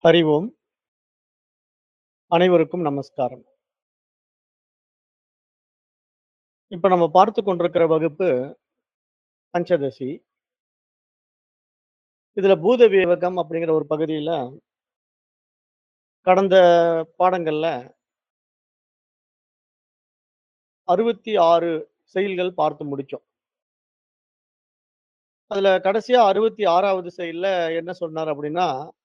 ஹரி ஓம். அனைவருக்கும் நமஸ்காரம். இப்ப நம்ம பார்த்துக் கொண்டிருக்கிற வகுப்பு பஞ்சதசி. இதுல பூத விவேகம் அப்படிங்கிற ஒரு பகுதியில கடந்த பாடங்கள்ல 66 செயல்கள் பார்த்து முடிச்சோம். அதுல கடைசியா 66வது செயல்ல என்ன சொன்னார் அப்படின்னா,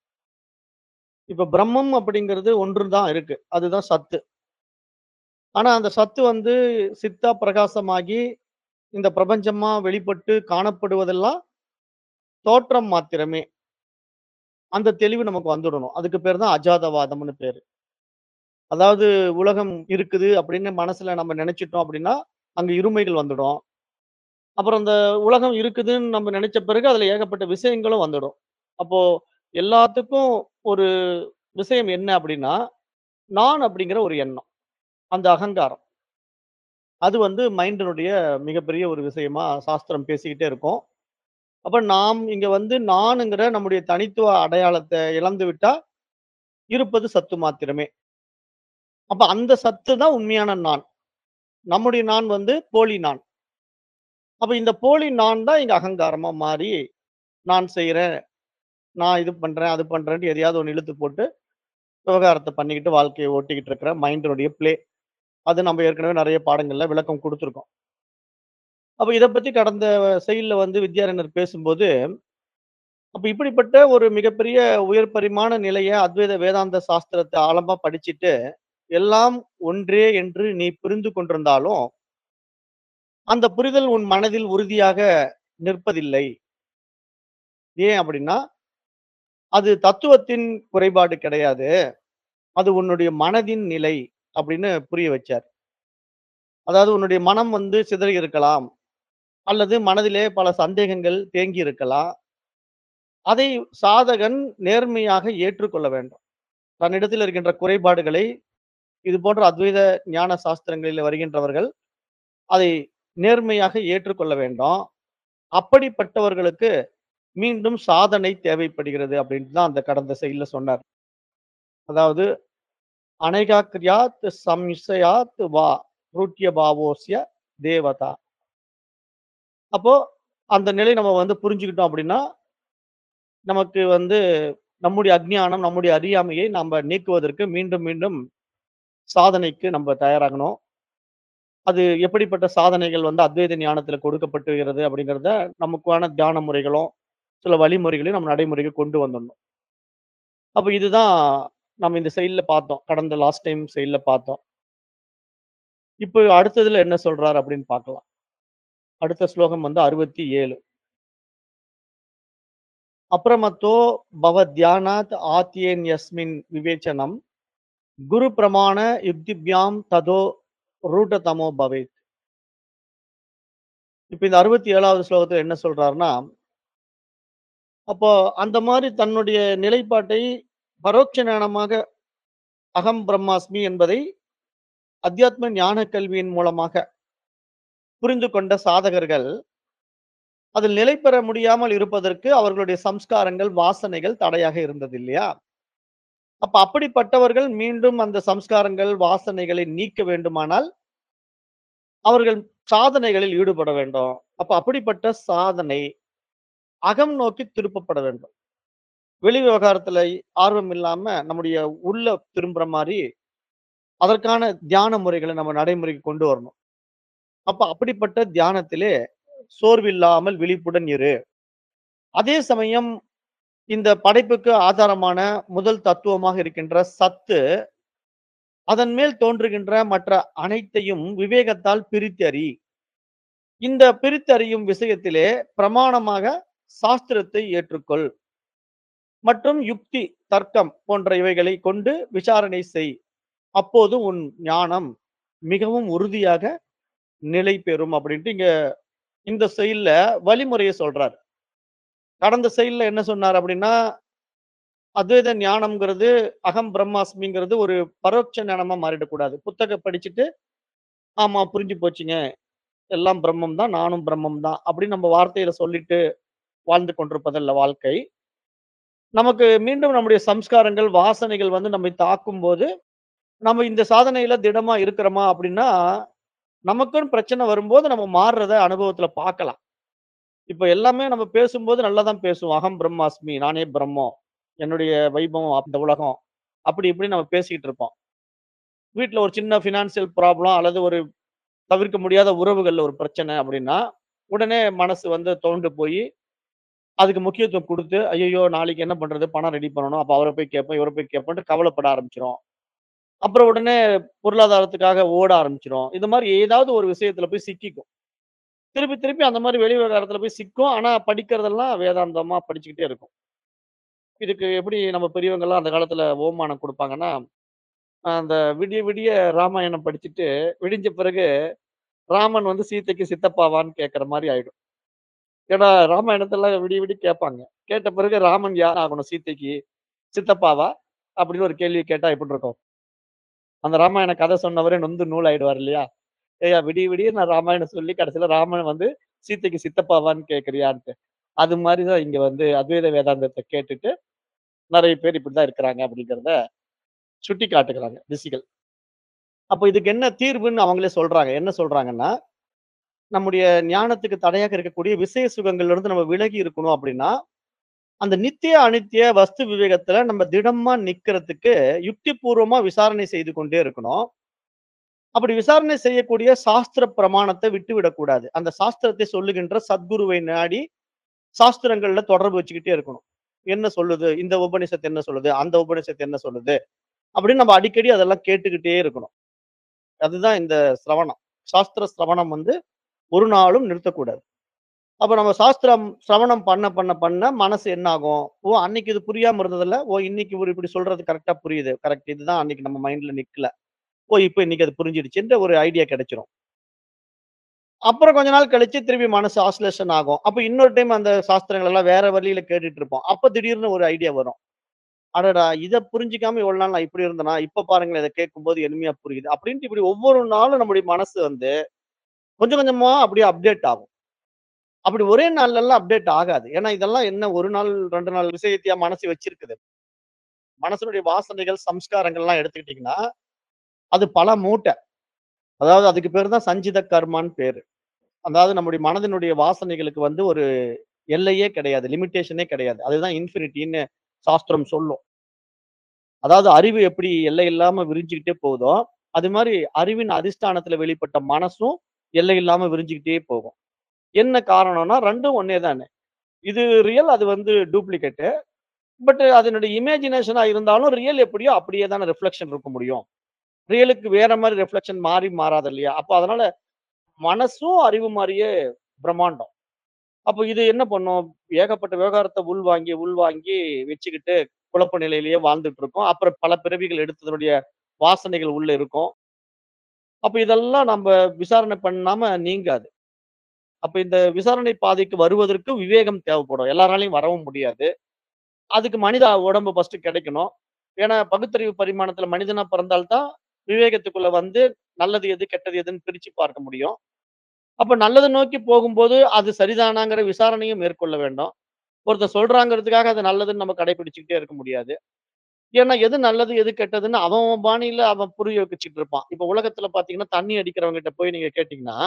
இப்ப பிரம்மம் அப்படிங்கிறது ஒன்று தான் இருக்கு. அதுதான் சத்து. ஆனா அந்த சத்து வந்து சித்தா பிரகாசமாகி இந்த பிரபஞ்சமா வெளிப்பட்டு காணப்படுவதெல்லாம் தோற்றம் மாத்திரமே. அந்த தெளிவு நமக்கு வந்துடணும். அதுக்கு பேர் தான் அஜாதவாதம்னு பேரு. அதாவது உலகம் இருக்குது அப்படின்னு மனசுல நம்ம நினைச்சுட்டோம் அப்படின்னா, அங்க இருமைகள் வந்துடும். அப்புறம் அந்த உலகம் இருக்குதுன்னு நம்ம நினைச்ச பிறகு அதுல ஏகப்பட்ட விஷயங்களும் வந்துடும். அப்போ எல்லாத்துக்கும் ஒரு விஷயம் என்ன அப்படின்னா, நான் அப்படிங்கிற ஒரு எண்ணம். அந்த அகங்காரம். அது வந்து மைண்டினுடைய மிகப்பெரிய ஒரு விஷயமா சாஸ்திரம் பேசிக்கிட்டே இருக்கும். அப்ப நாம் இங்க வந்து நானுங்கிற நம்முடைய தனித்துவ அடையாளத்த இழந்து விட்டா, இருப்பது சத்து மாத்திரமே. அப்ப அந்த சத்து தான் உண்மையான நான். நம்முடைய நான் வந்து போலி நான். அப்ப இந்த போலி நான் தான் இங்க அகங்காரமா மாறி, நான் செய்றேன், நான் இது பண்றேன், அது பண்றேன்ட்டு எதையாவது ஒண்ணு இழுத்து போட்டு, விவகாரத்த பண்ணிக்கிட்டு வாழ்க்கைய ஓட்டிக்கிட்டு இருக்கிற மைண்டினுடைய ப்ளே. அது நம்ம ஏற்கனவே நெறைய பாடங்கள்ல விளக்கம் குடுத்துருக்கோம். அப்ப இத பத்தி கடந்த செயல்ல வந்து வித்யாரண்யர் பேசும்போது, அப்ப இப்படிப்பட்ட ஒரு மிகப்பெரிய உயர் பரிமாண நிலைய அத்வைத வேதாந்த சாஸ்திரத்த ஆழமா படிச்சுட்டு, எல்லாம் ஒன்றே என்று நீ புரிந்து கொண்டிருந்தாலும், அந்த புரிதல் உன் மனதில் உறுதியாக நிற்பதில்லை. ஏன் அப்படின்னா, அது தத்துவத்தின் குறைபாடு கிடையாது. அது உன்னுடைய மனதின் நிலை அப்படின்னு புரிய வச்சார். அதாவது உன்னுடைய மனம் வந்து சிதறி இருக்கலாம். அல்லது மனதிலே பல சந்தேகங்கள் தேங்கி இருக்கலாம். அதை சாதகன் நேர்மையாக ஏற்றுக்கொள்ள வேண்டும். தன்னிடத்தில் இருக்கின்ற குறைபாடுகளை, இது போன்ற அத்வைத ஞான சாஸ்திரங்களில் வருகின்றவர்கள், அதை நேர்மையாக ஏற்றுக்கொள்ள வேண்டும். அப்படிப்பட்டவர்களுக்கு மீண்டும் சாதனை தேவைப்படுகிறது அப்படின்னு தான் அந்த கடந்த செயல்ல சொன்னார். அதாவது அனைகாக்ரியாத் சம்சயாத் வா ரூட்ய பாவோஸ்ய தேவதா. அப்போ அந்த நிலை நம்ம வந்து புரிஞ்சுக்கிட்டோம் அப்படின்னா, நமக்கு வந்து நம்முடைய அஞ்ஞானம், நம்முடைய அறியாமையை நம்ப நீக்குவதற்கு மீண்டும் மீண்டும் சாதனைக்கு நம்ம தயாராகணும். அது எப்படிப்பட்ட சாதனைகள் வந்து அத்வைத ஞானத்தில கொடுக்கப்பட்டிருக்கிறது அப்படிங்கிறத, நமக்கான தியான முறைகளும், சில வழிமுறைகளையும் நம்ம நடைமுறைக்கு கொண்டு வந்துடணும். அப்ப இதுதான் நம்ம இந்த செயல்ல பார்த்தோம். கடந்த லாஸ்ட் டைம் செயல்ல பார்த்தோம். இப்போ அடுத்ததுல என்ன சொல்றார் அப்படின்னு பார்க்கலாம். அடுத்த ஸ்லோகம் வந்து 67. அப்ரமத்தோ பவ தியானாத் ஆத்யேன்யஸ்மின் விவேச்சனம், குரு பிரமாண யுக்திப்யாம் ததோ ரூடதமோ பவேத். இப்ப இந்த 67வது ஸ்லோகத்துல என்ன சொல்றாருன்னா, அப்போ அந்த மாரி தன்னுடைய நிலைப்பாட்டை பரோட்ச ஞானமாக அகம் பிரம்மாஸ்மி என்பதை அத்தியாத்ம ஞான கல்வியின் மூலமாக புரிந்து கொண்ட சாதகர்கள், அதில் நிலை பெற முடியாமல் இருப்பதற்கு அவர்களுடைய சம்ஸ்காரங்கள், வாசனைகள் தடையாக இருந்தது இல்லையா? அப்ப அப்படிப்பட்டவர்கள் மீண்டும் அந்த சம்ஸ்காரங்கள், வாசனைகளை நீக்க வேண்டுமானால், அவர்கள் சாதனைகளில் ஈடுபட வேண்டும். அப்ப அப்படிப்பட்ட சாதனை அகம் நோக்கி திருப்பப்பட வேண்டும். வெளி விவகாரத்துல ஆர்வம் இல்லாம நம்முடைய உள்ள திரும்புற மாரி, அதற்கான தியான முறைகள நம்ம நடைமுறைக்கு கொண்டு வரணும். அப்ப அப்படிப்பட்ட தியானத்திலே சோர்வில்லாமல் விழிப்புடன் இரு. அதே சமயம் இந்த படைப்புக்கு ஆதாரமான முதல் தத்துவமாக இருக்கின்ற சத்து, அதன் மேல் தோன்றுகின்ற மற்ற அனைத்தையும் விவேகத்தால் பிரித்தறி. இந்த பிரித்தறியும் விஷயத்திலே பிரமாணமாக சாஸ்திரத்தை ஏற்றுக்கொள். மற்றும் யுக்தி, தர்க்கம் போன்ற இவைகளை கொண்டு விசாரணை செய். அப்போது உன் ஞானம் மிகவும் உறுதியாக நிலை பெறும் அப்படின்ட்டு இங்க இந்த செயல்ல வழிமுறைய சொல்றார். கடந்த செயல்ல என்ன சொன்னார் அப்படின்னா, அத்வைத ஞானம்ங்கிறது அகம் பிரம்மாஸ்மிங்கிறது ஒரு பரோட்ச ஞானமா மாறிடக்கூடாது. புத்தகம் படிச்சுட்டு, ஆமா புரிஞ்சு போச்சுங்க. எல்லாம் பிரம்மம் தான், நானும் பிரம்மம் தான் அப்படின்னு நம்ம வார்த்தையில சொல்லிட்டு வாழ்ந்து கொண்டிருப்பதல்ல வாழ்க்கை. நமக்கு மீண்டும் நம்முடைய சம்ஸ்காரங்கள், வாசனைகள் வந்து நம்மை தாக்கும்போது, நம்ம இந்த சாதனையில திடமா இருக்கிறோமா அப்படின்னா, நமக்குன்னு பிரச்சனை வரும்போது நம்ம மாறுறத அனுபவத்துல பார்க்கலாம். இப்ப எல்லாமே நம்ம பேசும்போது நல்லா தான் பேசுவோம். அகம் பிரம்மாஸ்மி, நானே பிரம்மம். என்னுடைய வைபவம் அந்த உலகம். அப்படி இப்படி நம்ம பேசிக்கிட்டு இருப்போம். வீட்ல ஒரு சின்ன ஃபினான்சியல் ப்ராப்ளம் அல்லது ஒரு தவிர்க்க முடியாத உறவுகள்ல ஒரு பிரச்சனை அப்படின்னா, உடனே மனசு வந்து துவண்டு போயி, அதுக்கு முக்கியத்துவம் குடுத்து, ஐய்யய்யோ! நாளைக்கு என்ன பண்றது? பணம் ரெடி பண்ணணும். அப்ப அவர போய் கேட்போம், இவர போய் கேட்போம்ன்ட்டு கவலைப்பட ஆரம்பிச்சுரும். அப்புறம் உடனே பொருளாதாரத்துக்காக ஓட ஆரம்பிச்சுரும். இது மாரி ஏதாவது ஒரு விஷயத்துல போய் சிக்கிக்கும். திருப்பி திருப்பி அந்த மாரி வெளி விவகாரத்துல போய் சிக்கும். ஆனா படிக்கிறதெல்லாம் வேதாந்தமா படிச்சுக்கிட்டே இருக்கும். இதுக்கு எப்படி நம்ம பெரியவங்கலாம் அந்த காலத்துல ஓமானம் குடுப்பாங்கன்னா, அந்த விடிய விடிய ராமாயணம் படிச்சுட்டு, விடிஞ்ச பிறகு ராமன் வந்து சீதைக்கு சித்தப்பாவான்னு கேட்கிற மாரி ஆயிடும். ஏன்னா ராமாயணத்தெல்லாம் விடிய விடிய கேட்பாங்க. கேட்ட பிறகு ராமன் யார் ஆகணும் சீதைக்கு? சித்தப்பாவா? அப்படின்னு ஒரு கேள்வி கேட்டா எப்படி இருக்கும்? அந்த ராமாயண கதை சொன்னவரே நொந்து நூலாயிடுவார் இல்லையா? ஏய்யா விடிய விடிய நான் ராமாயணம் சொல்லி கடைசியில ராமன் வந்து சீதைக்கு சித்தப்பாவான்னு கேட்கிறியான்ட்டு. அது மாரி தான் இங்க வந்து அத்வைத வேதாந்தத்த கேட்டுட்டு, நெறைய பேர் இப்படிதான் இருக்கிறாங்க அப்படிங்கிறத சுட்டி காட்டுகிறாங்க ரிஷிகள். அப்ப இதுக்கு என்ன தீர்வுன்னு அவங்களே சொல்றாங்க. என்ன சொல்றாங்கன்னா, நம்முடைய ஞானத்துக்கு தடையாக இருக்கக்கூடிய விஷய சுகங்கள்ல இருந்து நம்ம விலகி இருக்கணும் அப்படின்னா, அந்த நித்திய, அனித்திய வஸ்து விவேகத்துல நம்ம திடமா நிக்கிறதுக்கு யுக்திபூர்வமா விசாரணை செய்து கொண்டே இருக்கணும். அப்படி விசாரணை செய்யக்கூடிய சாஸ்திர பிரமாணத்த விட்டுவிடக் கூடாது. அந்த சாஸ்திரத்தை சொல்லுகின்ற சத்குருவை நாடி சாஸ்திரங்கள்ல தொடர்பு வச்சுக்கிட்டே இருக்கணும். என்ன சொல்லுது? இந்த உபனிஷத் என்ன சொல்லுது? அந்த உபனிஷத் என்ன சொல்லுது? அப்படின்னு நம்ம அடிக்கடி அதெல்லாம் கேட்டுக்கிட்டே இருக்கணும். அதுதான் இந்த சிரவணம். சாஸ்திர சிரவணம் வந்து ஒரு நாளும் நிறுத்தக்கூடாது. அப்ப நம்ம சாஸ்திரம் சிரவணம் பண்ண பண்ண பண்ண மனசு என்ன ஆகும்? ஓ! அன்னைக்கு இது புரியாம இருந்ததுல்ல. ஓ! இன்னைக்கு இவரு இப்படி சொல்றது கரெக்ட்டா புரியுது. கரெக்ட். இதுதான் அன்னைக்கு நம்ம மைண்ட்ல நிக்கல. ஓ! இப்ப இன்னைக்கு அது புரிஞ்சிடுச்சுன்ற ஒரு ஐடியா கிடைச்சிரும். அப்புறம் கொஞ்ச நாள் கழிச்சு திருப்பி மனசு ஆசிலேஷன் ஆகும். அப்ப இன்னொரு டைம் அந்த சாஸ்திரங்கள் எல்லாம் வேற வழியில கேட்டுட்டு இருப்போம். அப்ப திடீர்னு ஒரு ஐடியா வரும். அடடா! இத புரிஞ்சுக்காம இவ்வளவு நாள் நான் இப்படி இருந்தேனா? இப்ப பாருங்களேன் இத கேட்கும்போது எளிமையா புரியுது. அப்படின்ட்டு இப்படி ஒவ்வொரு நாளும் நம்முடைய மனசு வந்து கொஞ்சம் கொஞ்சமா அப்படியே அப்டேட் ஆகும். அப்படி ஒரே நாள்ல எல்லாம் அப்டேட் ஆகாது. ஏன்னா இதெல்லாம் என்ன 1 நாள், 2 நாள் விஷயத்தையா மனசு வச்சிருக்குது. மனசனுடைய வாசனைகள், சம்ஸ்காரங்கள்லாம் எடுத்துக்கிட்டீங்கன்னா, அது பல மூட்டை. அதாவது அதுக்கு பேரு தான் சஞ்சித கர்மான்னு பேரு. அதாவது நம்முடைய மனதினுடைய வாசனைகளுக்கு வந்து ஒரு எல்லையே கிடையாது. லிமிட்டேஷனே கிடையாது. அதுதான் இன்ஃபினிட்டின்னு சாஸ்திரம் சொல்லும். அதாவது அறிவு எப்படி எல்லை இல்லாம விரிஞ்சுகிட்டே போகுதோ, அது மாரி அறிவின் அதிஷ்டானத்துல வெளிப்பட்ட மனசும் எல்லை இல்லாம விரிஞ்சுகிட்டே போகும். என்ன காரணம்னா 2ம் ஒண்ணே தானே. இது ரியல் அது வந்து டூப்ளிகேட்டு. பட் அதனுடைய இமேஜினேஷனா இருந்தாலும் ரியல் எப்படியோ அப்படியே தானே ரிஃப்ளெக்ஷன் இருக்க முடியும். ரியலுக்கு வேற மாரி ரிஃப்ளெக்ஷன் மாறி மாறாது இல்லையா? அப்ப அதனால மனசும் அறிவு மாரியே பிரம்மாண்டம். அப்ப இது என்ன பண்ணும்? ஏகப்பட்ட விவகாரத்த உள்வாங்கி, உள்வாங்கி வச்சுக்கிட்டு குழப்ப நிலையிலேயே வாழ்ந்துட்டு இருக்கோம். அப்புறம் பல பிறவிகள் எடுத்ததனுடைய வாசனைகள் உள்ள இருக்கும். அப்ப இதெல்லாம் நம்ப விசாரணை பண்ணாம நீங்காது. அப்ப இந்த விசாரணை பாதைக்கு வருவதற்கு விவேகம் தேவைப்படும். எல்லாராலயும் வரவும் முடியாது. அதுக்கு மனித உடம்பு ஃபர்ஸ்ட் கிடைக்கணும். ஏன்னா பகுத்தறிவு பரிமாணத்துல மனிதனா பிறந்தால் தான் விவேகத்துக்குள்ள வந்து நல்லது எது, கெட்டது எதுன்னு பிரிச்சு பார்க்க முடியும். அப்ப நல்லத நோக்கி போகும்போது அது சரிதானாங்கிற விசாரணையும் மேற்கொள்ள வேண்டும். ஒருத்தன் சொல்றாங்கிறதுக்காக அது நல்லதுன்னு நம்ம கடைபிடிச்சுக்கிட்டே இருக்க முடியாது. ஏன்னா எது நல்லது, எது கெட்டதுன்னு அவன் அவன் பாணியில அவன் புரிய வச்சுட்டு இருப்பான். இப்ப உலகத்துல பார்த்தீங்கன்னா, தண்ணி அடிக்கிறவன்கிட்ட போய் நீங்க கேட்டீங்கன்னா,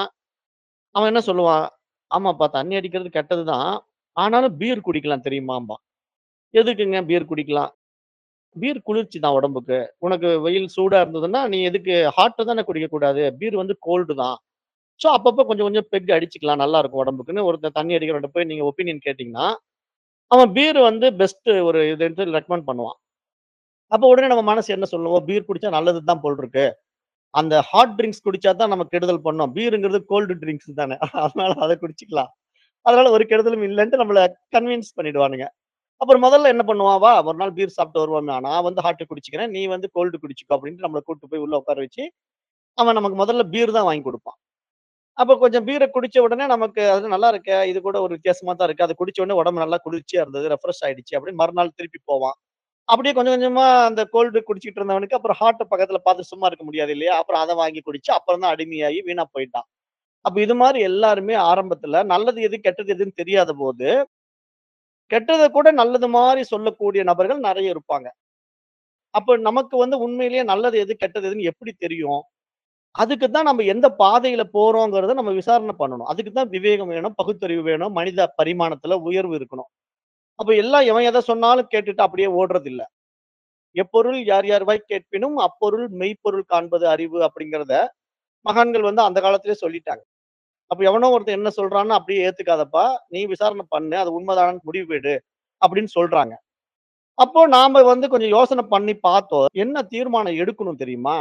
அவன் என்ன சொல்லுவான்? ஆமாப்பா தண்ணி அடிக்கிறது கெட்டது தான். ஆனாலும் பீர் குடிக்கலாம் தெரியுமாம்பான். எதுக்குங்க பீர் குடிக்கலாம்? பீர் குளிர்ச்சி தான் உடம்புக்கு. உனக்கு வெயில் சூடா இருந்ததுன்னா, நீ எதுக்கு ஹாட் தானே குடிக்கக்கூடாது. பீர் வந்து கோல்டு தான். ஸோ அப்பப்ப கொஞ்சம் கொஞ்சம் பெக் அடிச்சுக்கலாம். நல்லா இருக்கும் உடம்புக்குன்னு ஒருத்தன் தண்ணி அடிக்கிறவன்ட்ட போய் நீங்க ஒப்பீனியன் கேட்டீங்கன்னா, அவன் பீர் வந்து பெஸ்ட் ஒரு இதுன்ட்டு ரெக்கமெண்ட் பண்ணுவான். அப்ப உடனே நம்ம மனசு என்ன சொல்லும்? ஓ! பீர் குடிச்சா நல்லது தான் போல இருக்கு. அந்த ஹாட் ட்ரிங்க்ஸ் குடிச்சா தான் நமக்கு கெடுதல் பண்ணும். பீர்ங்கிறது கோல்டு ட்ரிங்க்ஸ் தானே. அதனால அத குடிச்சுக்கலாம். அதனால ஒரு கெடுதலும் இல்லன்ட்டு நம்மள கன்வின்ஸ் பண்ணிடுவானுங்க. அப்புறம் முதல்ல என்ன பண்ணுவான்? வா ஒரு நாள் பீர் சாப்பிட்டு வருவோம்னா, நான் வந்து ஹாட் குடிச்சுக்கிறேன். நீ வந்து கோல்டு குடிச்சுக்கோ அப்டின்ட்டு நம்மள கூட்டு போய் உள்ள உட்கார வச்சு, அவன் நமக்கு முதல்ல பீர் தான் வாங்கி குடுப்பான். அப்ப கொஞ்சம் பீர குடிச்ச உடனே நமக்கு அது நல்லா இருக்கே. இது கூட ஒரு வித்தியாசமா தான் இருக்கு. அத குடிச்ச உடனே உடம்பு நல்லா குளிர்ச்சியா இருந்தது. ரெஃப்ரெஷ் ஆயிடுச்சு அப்படின்னு மறுநாள் திருப்பி போவான். அப்படியே கொஞ்சம் கொஞ்சமா அந்த கோல்டு குடிச்சிட்டு இருந்தவனுக்கு அப்புறம் ஹாட்ட பக்கத்துல பார்த்து சும்மா இருக்க முடியாது இல்லையா? அப்புறம் அத வாங்கி குடிச்சு அப்புறம் தான் அடிமையாகி வீணா போயிட்டான். அப்ப இது மாரி எல்லாருமே ஆரம்பத்துல நல்லது எது, கெட்டது எதுன்னு தெரியாத போது கெட்டத கூட நல்லது மாரி சொல்லக்கூடிய நபர்கள் நெறைய இருப்பாங்க. அப்ப நமக்கு வந்து உண்மையிலேயே நல்லது எது, கெட்டது எதுன்னு எப்படி தெரியும்? அதுக்கு தான் நம்ம எந்த பாதையில போறோங்கிறத நம்ம விசாரணை பண்ணணும். அதுக்கு தான் விவேகம் வேணும், பகுத்தறிவு வேணும், மனித பரிமாணத்துல உயர்வு இருக்கணும். அப்ப எல்லாம் எவன் எத சொன்னாலும் கேட்டுட்டு அப்படியே ஓடுறதில்ல. எப்பொருள் யார் யார்வாய் கேட்பினும் அப்பொருள் மெய்ப்பொருள் காண்பது அறிவு அப்படிங்கிறத மகான்கள் வந்து அந்த காலத்திலேயே சொல்லிட்டாங்க. அப்ப எவனோ ஒருத்தன் என்ன சொல்றான்னு அப்படியே ஏத்துக்காதப்பா. நீ விசாரணை பண்ணு. அது உண்மைதானான்னு முடிவு எடு அப்படின்னு சொல்றாங்க. அப்போ நாம வந்து கொஞ்சம் யோசனை பண்ணி பார்த்தோம். என்ன தீர்மானம் எடுக்கணும் தெரியுமா?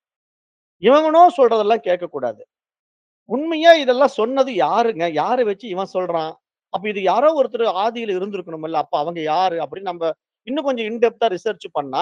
எவனோ சொல்றதெல்லாம் கேட்கக்கூடாது. உண்மையா இதெல்லாம் சொன்னது யாருங்க? யார வச்சு இவன் சொல்றான்? அப்ப இது யாரோ ஒருத்தர் ஆதியில இருந்திருக்கணும்ல. அப்ப அவங்க யாரு? அப்படின்னு நம்ம இன்னும் கொஞ்சம் இன் டெப்த்தா ரிசர்ச் பண்ணா,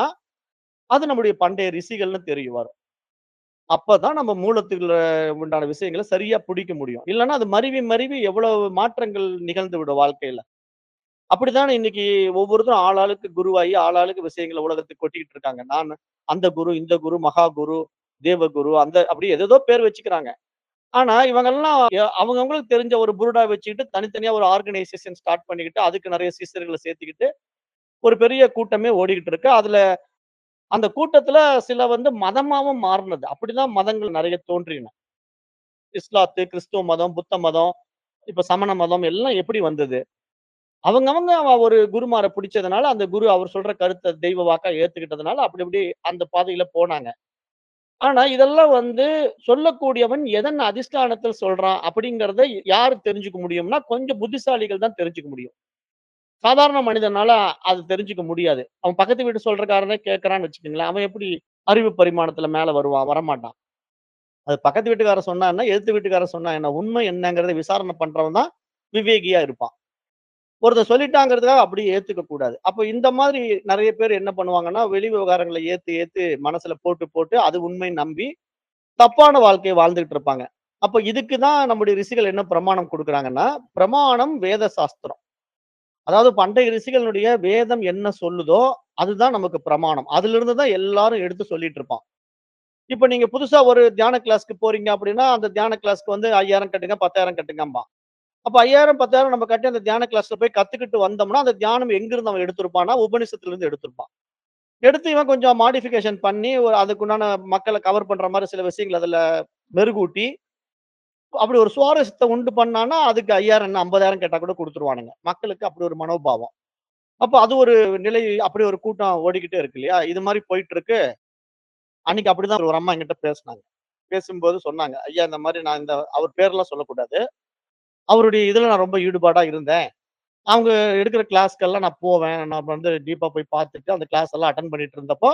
அது நம்முடைய பண்டைய ரிஷிகள்னு தெரிய வரும். அப்பதான் நம்ம மூலத்துல உண்டான விஷயங்கள சரியா பிடிக்க முடியும். இல்லன்னா அது மருவி, மருவி எவ்வளவு மாற்றங்கள் நிகழ்ந்து விடும் வாழ்க்கையில. அப்படித்தானே இன்னைக்கு ஒவ்வொருத்தரும் ஆளாளுக்கு குருவாகி, ஆளாளுக்கு விஷயங்கள உலகத்துக்கு கொட்டிக்கிட்டு இருக்காங்க. நான் அந்த குரு, இந்த குரு, மகா குரு, தேவகுரு அந்த அப்படி ஏதேதோ பேர் வச்சுக்கிறாங்க. ஆனா இவங்கெல்லாம் எ அவங்கவங்களுக்கு தெரிஞ்ச ஒரு புருடா வச்சுக்கிட்டு தனித்தனியா ஒரு ஆர்கனைசேஷன் ஸ்டார்ட் பண்ணிக்கிட்டு, அதுக்கு நெறைய சிஷ்யர்கள சேர்த்துக்கிட்டு, ஒரு பெரிய கூட்டமே ஓடிக்கிட்டு இருக்கு. அதுல அந்த கூட்டத்துல சில வந்து மதமாவும் மாறுனது. அப்படிதான் மதங்கள் நெறைய தோன்றின. இஸ்லாத்து, கிறிஸ்துவ மதம், புத்த மதம், இப்ப சமண மதம் எல்லாம் எப்படி வந்தது? அவங்கவங்க அவ ஒரு குருமார பிடிச்சதுனால, அந்த குரு அவர் சொல்ற கருத்த தெய்வ வாக்கா ஏத்துக்கிட்டதுனால, அப்படி அப்படி அந்த பாதையில போனாங்க. ஆனா இதெல்லாம் வந்து சொல்லக்கூடியவன் எதன் அதிஷ்டானத்தில் சொல்றான் அப்படிங்கிறத யாரு தெரிஞ்சுக்க முடியும்னா, கொஞ்சம் புத்திசாலிகள் தான் தெரிஞ்சுக்க முடியும். சாதாரண மனிதனால அது தெரிஞ்சுக்க முடியாது. அவன் பக்கத்து வீட்டு சொல்றக்காரனே கேட்கறான்னு வச்சுக்கங்களேன், அவன் எப்படி அறிவு பரிமாணத்துல மேல வருவான்? வரமாட்டான். அது பக்கத்து வீட்டுக்காரன் சொன்னா என்ன? எதிர்த்த வீட்டுக்காரன் சொன்னா என்ன? உண்மை என்னங்கிறத விசாரணை பண்றவன் தான் விவேகியா இருப்பான். ஒருத்தன் சொல்லிட்டாங்கிறதுக்காக அப்படியே ஏத்துக்க கூடாது. அப்ப இந்த மாதிரி நெறைய பேர் என்ன பண்ணுவாங்கன்னா, வெளி விவகாரங்கள ஏத்து ஏத்து மனசுல போட்டு போட்டு அது உண்மைன்னு நம்பி, தப்பான வாழ்க்கைய வாழ்ந்துகிட்டு இருப்பாங்க. அப்ப இதுக்கு தான் நம்முடைய ரிஷிகள் என்ன பிரமாணம் குடுக்குறாங்கன்னா, பிரமாணம் வேத சாஸ்திரம். அதாவது பண்டைய ரிஷிகளுடைய வேதம் என்ன சொல்லுதோ, அதுதான் நமக்கு பிரமாணம். அதிலிருந்து தான் எல்லாரும் எடுத்து சொல்லிட்டு இருப்பான். இப்ப நீங்க புதுசா ஒரு தியான கிளாஸ்க்கு போறீங்க அப்படின்னா, அந்த தியான கிளாஸ்க்கு வந்து 5000 கட்டுங்க, 10000 கட்டுங்கம்பான். அப்ப 5000, 10000 நம்ம கட்டி அந்த தியான கிளாஸ்ல போய் கத்துக்கிட்டு வந்தோம்னா, அந்த தியானம் எங்கிருந்து அவன் எடுத்திருப்பான்னா, உபனிஷத்திலிருந்து எடுத்திருப்பான். எடுத்து இவன் கொஞ்சம் மாடிஃபிகேஷன் பண்ணி, ஒரு அதுக்குண்டான மக்கள கவர் பண்ற மாரி சில விஷயங்கள அதுல மெருகூட்டி, அப்படி ஒரு சுவாரஸ்யத்த உண்டு பண்ணான்னா, அதுக்கு 5000 என்ன 50000 கேட்டா கூட குடுத்துருவானுங்க. மக்களுக்கு அப்படி ஒரு மனோபாவம். அப்ப அது ஒரு நிலை அப்படி ஒரு கூட்டம் ஓடிக்கிட்டே இருக்கு இல்லையா? இது மாரி போயிட்டு இருக்கு. அன்னைக்கு அப்படிதான் ஒரு அம்மா என்கிட்ட பேசுனாங்க. பேசும்போது சொன்னாங்க, "ஐயா இந்த மாரி நான் இந்த" அவர் பேர்லாம் சொல்லக்கூடாது. அவருடைய இதுல நான் ரொம்ப ஈடுபாடா இருந்தேன். அவங்க எடுக்கிற கிளாஸ்க்கெல்லாம் நான் போவேன். நான் வந்து டீப்பா போய் பார்த்துட்டு, அந்த கிளாஸ் எல்லாம் அட்டெண்ட் பண்ணிட்டு இருந்தப்போ,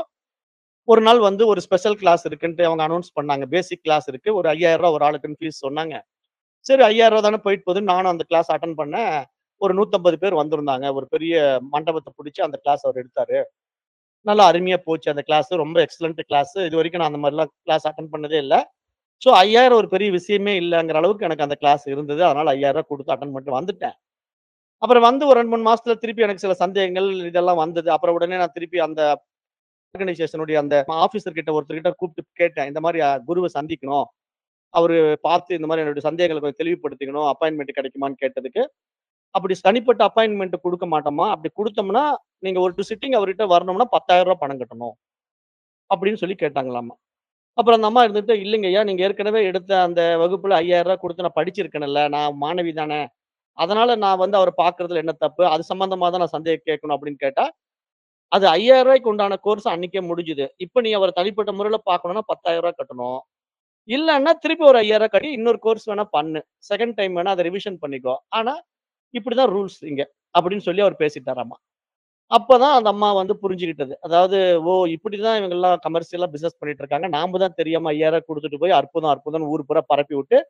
ஒரு நாள் வந்து ஒரு ஸ்பெஷல் கிளாஸ் இருக்குன்ட்டு அவங்க அனவுன்ஸ் பண்ணாங்க. பேசிக் கிளாஸ் இருக்கு. ஒரு ரூ. 5000 ஒரு ஆளுக்குன்னு ஃபீஸ் சொன்னாங்க. சரி ரூ. 5000 தானே போயிட்டு போகுதுன்னு நானும் அந்த கிளாஸ் அட்டெண்ட் பண்ணேன். ஒரு 150 பேர் வந்திருந்தாங்க. ஒரு பெரிய மண்டபத்த புடிச்சு அந்த கிளாஸ் அவர் எடுத்தாரு. நல்லா அருமையா போச்சு அந்த கிளாஸ். ரொம்ப எக்ஸலென்ட் கிளாஸ். இதுவரைக்கும் நான் அந்த மாரிலாம் கிளாஸ் அட்டெண்ட் பண்ணதே இல்ல. ஸோ 5000 ஒரு பெரிய விஷயமே இல்லங்கிற அளவுக்கு எனக்கு அந்த கிளாஸ் இருந்தது. அதனால ரூ. 5000 குடுத்து அட்டெண்ட் பண்ணிட்டு வந்துட்டேன். அப்புறம் வந்து ஒரு 2, 3 மாசத்துல திருப்பி எனக்கு சில சந்தேகங்கள் இதெல்லாம் வந்தது. அப்புறம் உடனே நான் திருப்பி அந்த ஆர்கனைசேஷனுடைய அந்த ஆபீசர் கிட்ட ஒருத்தர்கிட்ட கூப்பிட்டு கேட்டேன். இந்த மாரி அ குருவ சந்திக்கணும். அவரு பார்த்து இந்த மாரி என்னுடைய சந்தேகங்கள கொஞ்சம் தெளிவுபடுத்திக்கணும். அப்பாயின்ட்மென்ட் கிடைக்குமான்னு கேட்டதுக்கு, அப்படி தனிப்பட்ட அப்பாயின்ட்மென்ட் குடுக்க மாட்டோம்மா. அப்படி குடுத்தோம்னா, நீங்க ஒரு சிட்டிங் அவர்கிட்ட வரணும்னா ரூ. 10,000 பணம் கட்டணும். அப்படின்னு சொல்லி கேட்டாங்களாமா. அப்புறம் அந்த அம்மா இருந்துட்டு, "இல்லைங்கய்யா, நீங்க ஏற்கனவே எடுத்த அந்த வகுப்புல ரூ. 5000 குடுத்து நான் படிச்சிருக்கேன்ல. நான் மாணவி தானே. அதனால நான் வந்து அவர பார்க்கறதுல என்ன தப்பு? அது சம்பந்தமா தான் நான் சந்தேகம் கேட்கணும்." அப்படின்னு கேட்டா, அது ரூ. 5000க்கு உண்டான கோர்ஸ் அன்னைக்கே முடிஞ்சுது. இப்ப நீ அவர தனிப்பட்ட முறையில பார்க்கணும்னா ரூ. 10,000 கட்டணும். இல்லன்னா திருப்பி ஒரு ரூ. 5000 கட்டி இன்னொரு கோர்ஸ் வேணா பண்ணு. செகண்ட் டைம் வேணா அத ரிவிஷன் பண்ணிக்கோ. ஆனா, இப்படிதான் ரூல்ஸ் இங்க. அப்படின்னு சொல்லி அவர் பேசிட்டாராமா. அப்பதான் அந்த அம்மா வந்து புரிஞ்சுகிட்டது. அதாவது, ஓ! இப்படிதான் இவங்கலாம் கமர்ஷியலா பிசினஸ் பண்ணிட்டு இருக்காங்க. நாம தான் தெரியாம ரூ. 5000 குடுத்துட்டு போய் அற்புதம், அற்புதம்ன்னு ஊர் பூரா பரப்பி விட்டு,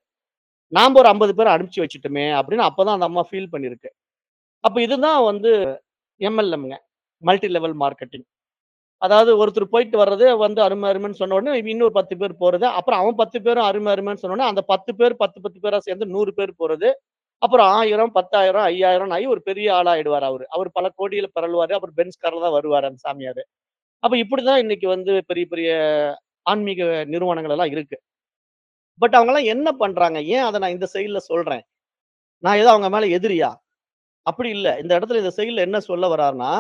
நாம ஒரு 50 பேர அனுப்பிச்சு வச்சுட்டோமே! அப்படின்னு அப்பதான் அந்த அம்மா ஃபீல் பண்ணியிருக்கு. அப்ப இதுதான் வந்து எம்.எல்.எம்ங்க. Multi level marketing. அதாவது ஒருத்தர் போயிட்டு வர்றது வந்து அருமை, அருமைன்னு சொன்ன உடனே இன்னொரு 10 பேர் போறது. அப்புறம் அவன் 10 பேரும் அருமை, அருமைன்னு சொன்ன உடனே அந்த 10 பேர் 10, 10 பேரா சேர்ந்து 100 பேர் போறது. அப்புறம் 1000, 10,000, 5000 ஆகி ஒரு பெரிய ஆளா ஆயிடுவாரு அவரு. அவரு பல கோடியில பெறலுவாரு. அப்புறம் பென்ஸ் கார்ல தான் வருவாரு அந்த சாமியாரு. அப்ப இப்படிதான் இன்னைக்கு வந்து பெரிய, பெரிய ஆன்மீக நிறுவனங்கள் எல்லாம் இருக்கு. பட் அவங்கலாம் என்ன பண்றாங்க? ஏன் அத நான் இந்த சைடுல சொல்றேன்? நான் ஏதோ அவங்க மேல எதிரியா? அப்படி இல்ல. இந்த இடத்துல இந்த செயல்ல என்ன சொல்ல வர்றார்ன்னா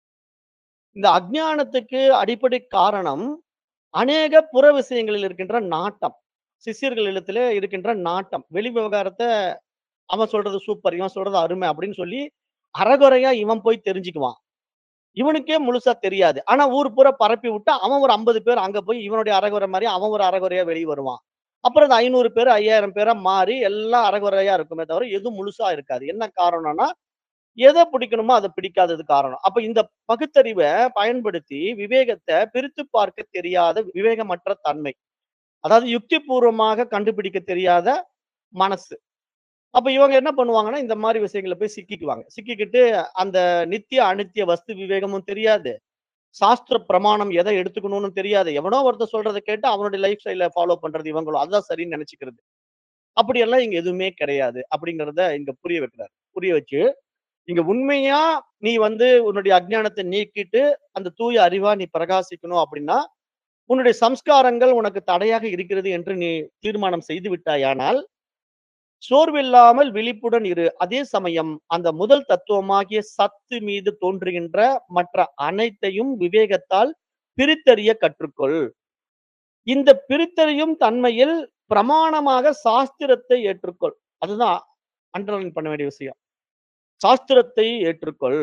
இந்த அஞ்ஞானத்துக்கு அடிப்படை காரணம், அநேக புற விஷயங்களில் இருக்கின்ற நாட்டம். சிஷ்யர்களிடத்திலே இருக்கின்ற நாட்டம். வெளி விவகாரத்த அவன் சொல்றது சூப்பர், இவன் சொல்றது அருமை அப்படின்னு சொல்லி, அரைகுறையா இவன் போய் தெரிஞ்சுக்குவான். இவனுக்கே முழுசா தெரியாது. ஆனா ஊர் பூரா பரப்பி விட்டா, அவன் ஒரு 50 பேர் அங்க போய் இவனுடைய அரைகுறை மாரி அவன் ஒரு அரைகுறையா வெளிய வருவான். அப்புறம் இந்த 500 பேரு, 5000 பேரா மாறி எல்லாம் அரைகுறையா இருக்குமே தவிர, எதுவும் முழுசா இருக்காது. என்ன காரணம்னா, எத பிடிக்கணுமோ அத பிடிக்காதது காரணம். அப்ப இந்த பகுத்தறிவ பயன்படுத்தி விவேகத்த பிரித்து பார்க்க தெரியாத விவேகமற்ற தன்மை. அதாவது யுக்திபூர்வமாக கண்டுபிடிக்க தெரியாத மனசு. அப்ப இவங்க என்ன பண்ணுவாங்கன்னா, இந்த மாரி விஷயங்கள்ல போய் சிக்கிக்குவாங்க. சிக்கிக்கிட்டு அந்த நித்திய, அநித்திய வஸ்து விவேகமும் தெரியாது. சாஸ்திர பிரமாணம் எத எடுத்துக்கணும்னு தெரியாது. எவனோ ஒருத்தன் சொல்றத கேட்டு அவனுடைய லைஃப் ஸ்டைல ஃபாலோ பண்றது இவங்களும். அதுதான் சரின்னு நெனச்சுக்கிறது. அப்படியெல்லாம் இங்க எதுவுமே கிடையாது. அப்படிங்கிறத இங்க புரிய வைக்கிறார். புரிய வச்சு, இங்க உண்மையா நீ வந்து உன்னுடைய அஞ்ஞானத்த நீக்கிட்டு, அந்த தூய அறிவா நீ பிரகாசிக்கணும் அப்படின்னா, உன்னுடைய சம்ஸ்காரங்கள் உனக்கு தடையாக இருக்கிறது என்று நீ தீர்மானம் செய்து விட்டாயானால், சோர்வில்லாமல் விழிப்புடன் இரு. அதே சமயம் அந்த முதல் தத்துவமாகிய சத்து மீது தோன்றுகின்ற மற்ற அனைத்தையும் விவேகத்தால் பிரித்தறிய கற்றுக்கொள். இந்த பிரித்தறியும் தன்மையில் பிரமாணமாக சாஸ்திரத்தை ஏற்றுக்கொள். அதுதான் அண்டர்லைன் பண்ண வேண்டிய விஷயம். சாஸ்திரத்தை ஏற்றுக்கொள்.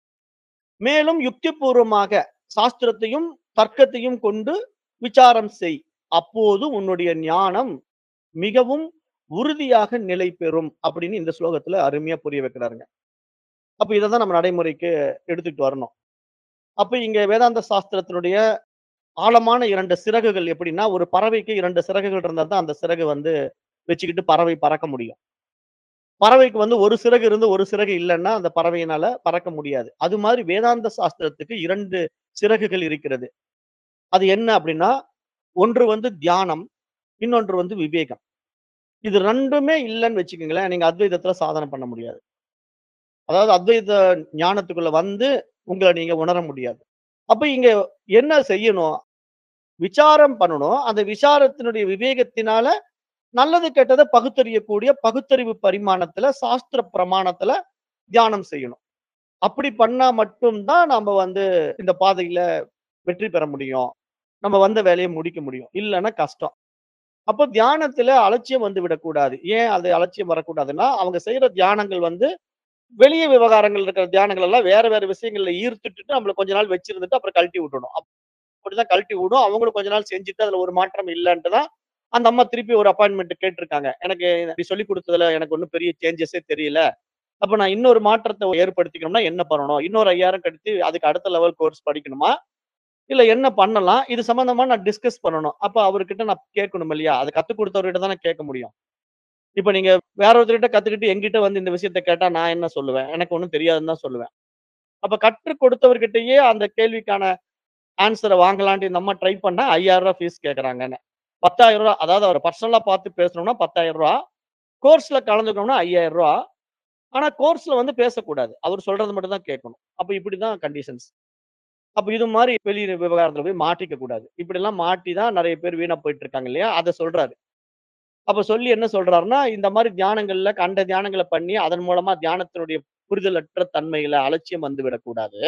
மேலும் யுக்திபூர்வமாக சாஸ்திரத்தையும், தர்க்கத்தையும் கொண்டு விசாரம் செய். அப்போது உன்னுடைய ஞானம் மிகவும் உறுதியாக நிலை பெறும் அப்படின்னு இந்த ஸ்லோகத்துல அருமையா புரிய வைக்கிறாருங்க. அப்ப இததான் நம்ம நடைமுறைக்கு எடுத்துட்டு வரணும். அப்ப இங்க வேதாந்த சாஸ்திரத்தினுடைய ஆழமான 2 சிறகுகள் எப்படின்னா, ஒரு பறவைக்கு 2 சிறகுகள் இருந்தா தான் அந்த சிறகு வந்து வச்சுக்கிட்டு பறவை பறக்க முடியும். பறவைக்கு வந்து ஒரு சிறகு இருந்து ஒரு சிறகு இல்லன்னா, அந்த பறவையினால பறக்க முடியாது. அது மாதிரி வேதாந்த சாஸ்திரத்துக்கு 2 சிறகுகள் இருக்கிறது. அது என்ன அப்படின்னா, ஒன்று வந்து தியானம், இன்னொன்று வந்து விவேகம். இது 2மே இல்லன்னு வச்சுக்கங்களேன், நீங்க அத்வைதத்துல சாதனை பண்ண முடியாது. அதாவது அத்வைத ஞானத்துக்குள்ள வந்து உங்கள நீங்க உணர முடியாது. அப்ப இங்க என்ன செய்யணும்? விசாரம் பண்ணணும். அந்த விசாரத்தினுடைய விவேகத்தினால நல்லது, கெட்டத பகுத்தறியக்கூடிய பகுத்தறிவு பரிமாணத்துல, சாஸ்திர பிரமாணத்துல தியானம் செய்யணும். அப்படி பண்ணா மட்டும் தான் நாம வந்து இந்த பாதையில வெற்றி பெற முடியும். நம்ம வந்த வேலைய முடிக்க முடியும். இல்லன்னா கஷ்டம். அப்போ தியானத்துல அலட்சியம் வந்து விடக்கூடாது. ஏன் அது அலட்சியம் வரக்கூடாதுன்னா, அவங்க செய்ற தியானங்கள் வந்து வெளிய விவகாரங்கள் இருக்கிற தியானங்கள் எல்லாம் வேற வேற விஷயங்கள்ல ஈர்த்துட்டுட்டு நம்மள கொஞ்ச நாள் வச்சிருந்துட்டு அப்புறம் கழட்டி விட்டுடும். அப்படிதான் கழட்டி விடும். அவங்களும் கொஞ்ச நாள் செஞ்சுட்டு அதுல ஒரு மாற்றம் இல்லன்ட்டு தான் அந்த அம்மா திருப்பி ஒரு அப்பாயின்ட்மென்ட் கேட்டிருக்காங்க. எனக்கு இப்படி சொல்லிக் குடுத்ததுல எனக்கு ஒண்ணும் பெரிய சேஞ்சஸே தெரியல. அப்ப நான் இன்னொரு மாற்றத்த ஏற்படுத்திக்கணும்னா என்ன பண்ணணும்? இன்னொரு 5000 கழித்து அதுக்கு அடுத்த லெவல் கோர்ஸ் படிக்கணுமா? இல்ல என்ன பண்ணலாம்? இது சம்பந்தமா நான் டிஸ்கஸ் பண்ணணும். அப்ப அவர்கிட்ட நான் கேட்கணும் இல்லையா? அத கத்துக் குடுத்தவர்கிட்ட தானே கேட்க முடியும். இப்ப நீங்க வேற ஒருத்தர்கிட்ட கத்துக்கிட்டு என்கிட்ட வந்து இந்த விஷயத்த கேட்டா நான் என்ன சொல்லுவேன்? எனக்கு ஒண்ணும் தெரியாதுன்னு தான் சொல்லுவேன். அப்ப கற்றுக் கொடுத்தவர்கிட்டயே அந்த கேள்விக்கான ஆன்ஸர வாங்கலான்ட்டு இந்த அம்மா ட்ரை பண்ணா ரூ. 5000 ஃபீஸ் கேட்கறாங்கன்னு. ரூ. 10,000 அதாவது அவர பர்சனலா பார்த்து பேசணும்னா ரூ. 10,000 கோர்ஸ்ல கலந்துக்கணும்னா ரூ. 5000 ஆனா கோர்ஸ்ல வந்து பேசக்கூடாது. அவர் சொல்றது மட்டும் தான் கேட்கணும். அப்ப இப்படிதான் கண்டிஷன்ஸ். அப்ப இது மாரி வெளி விவகாரத்துல போய் மாட்டிக்க கூடாது. இப்படிலாம் மாட்டி தான் நெறைய பேர் வீணா போயிட்டு இருக்காங்க இல்லையா? அத சொல்றாரு. அப்ப சொல்லி என்ன சொல்றாருன்னா, இந்த மாரி தியானங்கள்ல கண்ட தியானங்கள பண்ணி அதன் மூலமா தியானத்தினுடைய புரிதலற்ற தன்மையில அலட்சியம் வந்து விடக்கூடாது.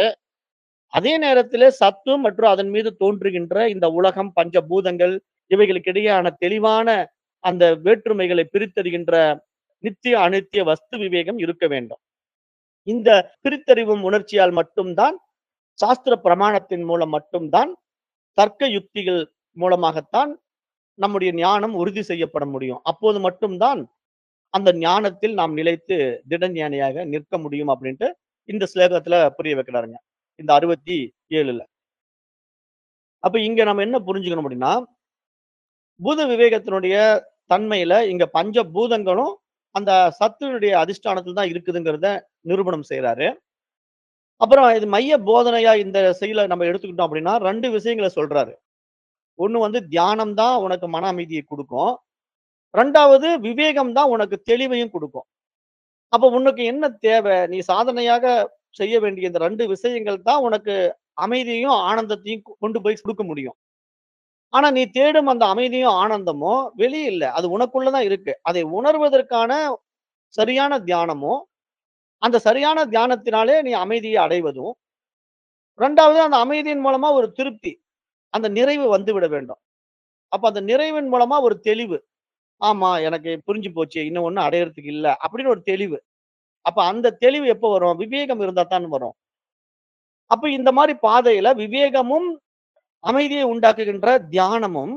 அதே நேரத்திலே சத்துவம் மற்றும் அதன் மீது தோன்றுகின்ற இந்த உலகம், பஞ்சபூதங்கள் இவைகளுக்கு இடையேயான தெளிவான அந்த வேற்றுமைகளை பிரித்தறிகின்ற நித்திய, அநித்திய வஸ்து விவேகம் இருக்க வேண்டும். இந்த பிரித்தறிவும் உணர்ச்சியால் மட்டும் தான் சாஸ்திர பிரமாணத்தின் மூலம் மட்டும் தான் தர்க்க யுக்திகள் மூலமாகத்தான் நம்முடைய ஞானம் உறுதி செய்யப்பட முடியும். அப்போது மட்டும் தான் அந்த ஞானத்தில் நாம் நிலைத்து திடஞானியாக நிற்க முடியும் அப்படின்ட்டு இந்த ஸ்லோகத்துல புரிய வைக்கிறாருங்க. இந்த 67ல. அப்ப இங்க நம்ம என்ன புரிஞ்சுக்கணும் அப்படின்னா, பூத விவேகத்தினுடைய தன்மையில இங்க பஞ்ச பூதங்களும் அந்த சத்துனுடைய அதிஷ்டானத்துல தான் இருக்குதுங்கிறத நிரூபணம் செய்றாரு. அப்புறம் இது மைய போதனையா இந்த செயல நம்ம எடுத்துக்கிட்டோம் அப்படின்னா, 2 விஷயங்கள சொல்றாரு. ஒண்ணு வந்து தியானம் தான் உனக்கு மன அமைதிய குடுக்கும். 2வது விவேகம் தான் உனக்கு தெளிவையும் குடுக்கும். அப்ப உனக்கு என்ன தேவை? நீ சாதனையாக செய்ய வேண்டிய இந்த 2 விஷயங்கள் தான் உனக்கு அமைதியையும், ஆனந்தத்தையும் கொண்டு போய் குடுக்க முடியும். ஆனா நீ தேடும் அந்த அமைதியும், ஆனந்தமும் வெளிய இல்ல. அது உனக்குள்ள தான் இருக்கு. அதை உணர்வதற்கான சரியான தியானமும், அந்த சரியான தியானத்தினாலே நீ அமைதியை அடைவதும், 2வது அந்த அமைதியின் மூலமா ஒரு திருப்தி, அந்த நிறைவு வந்துவிட வேண்டும். அப்ப அந்த நிறைவின் மூலமா ஒரு தெளிவு. ஆமா எனக்கு புரிஞ்சு போச்சு. இன்னும் ஒண்ணும் அடையறதுக்கு இல்ல. அப்படின்னு ஒரு தெளிவு. அப்ப அந்த தெளிவு எப்ப வரும்? விவேகம் இருந்தா தான் வரும். அப்ப இந்த மாரி பாதையில விவேகமும், அமைதியை உண்டாக்குகின்ற தியானமும்,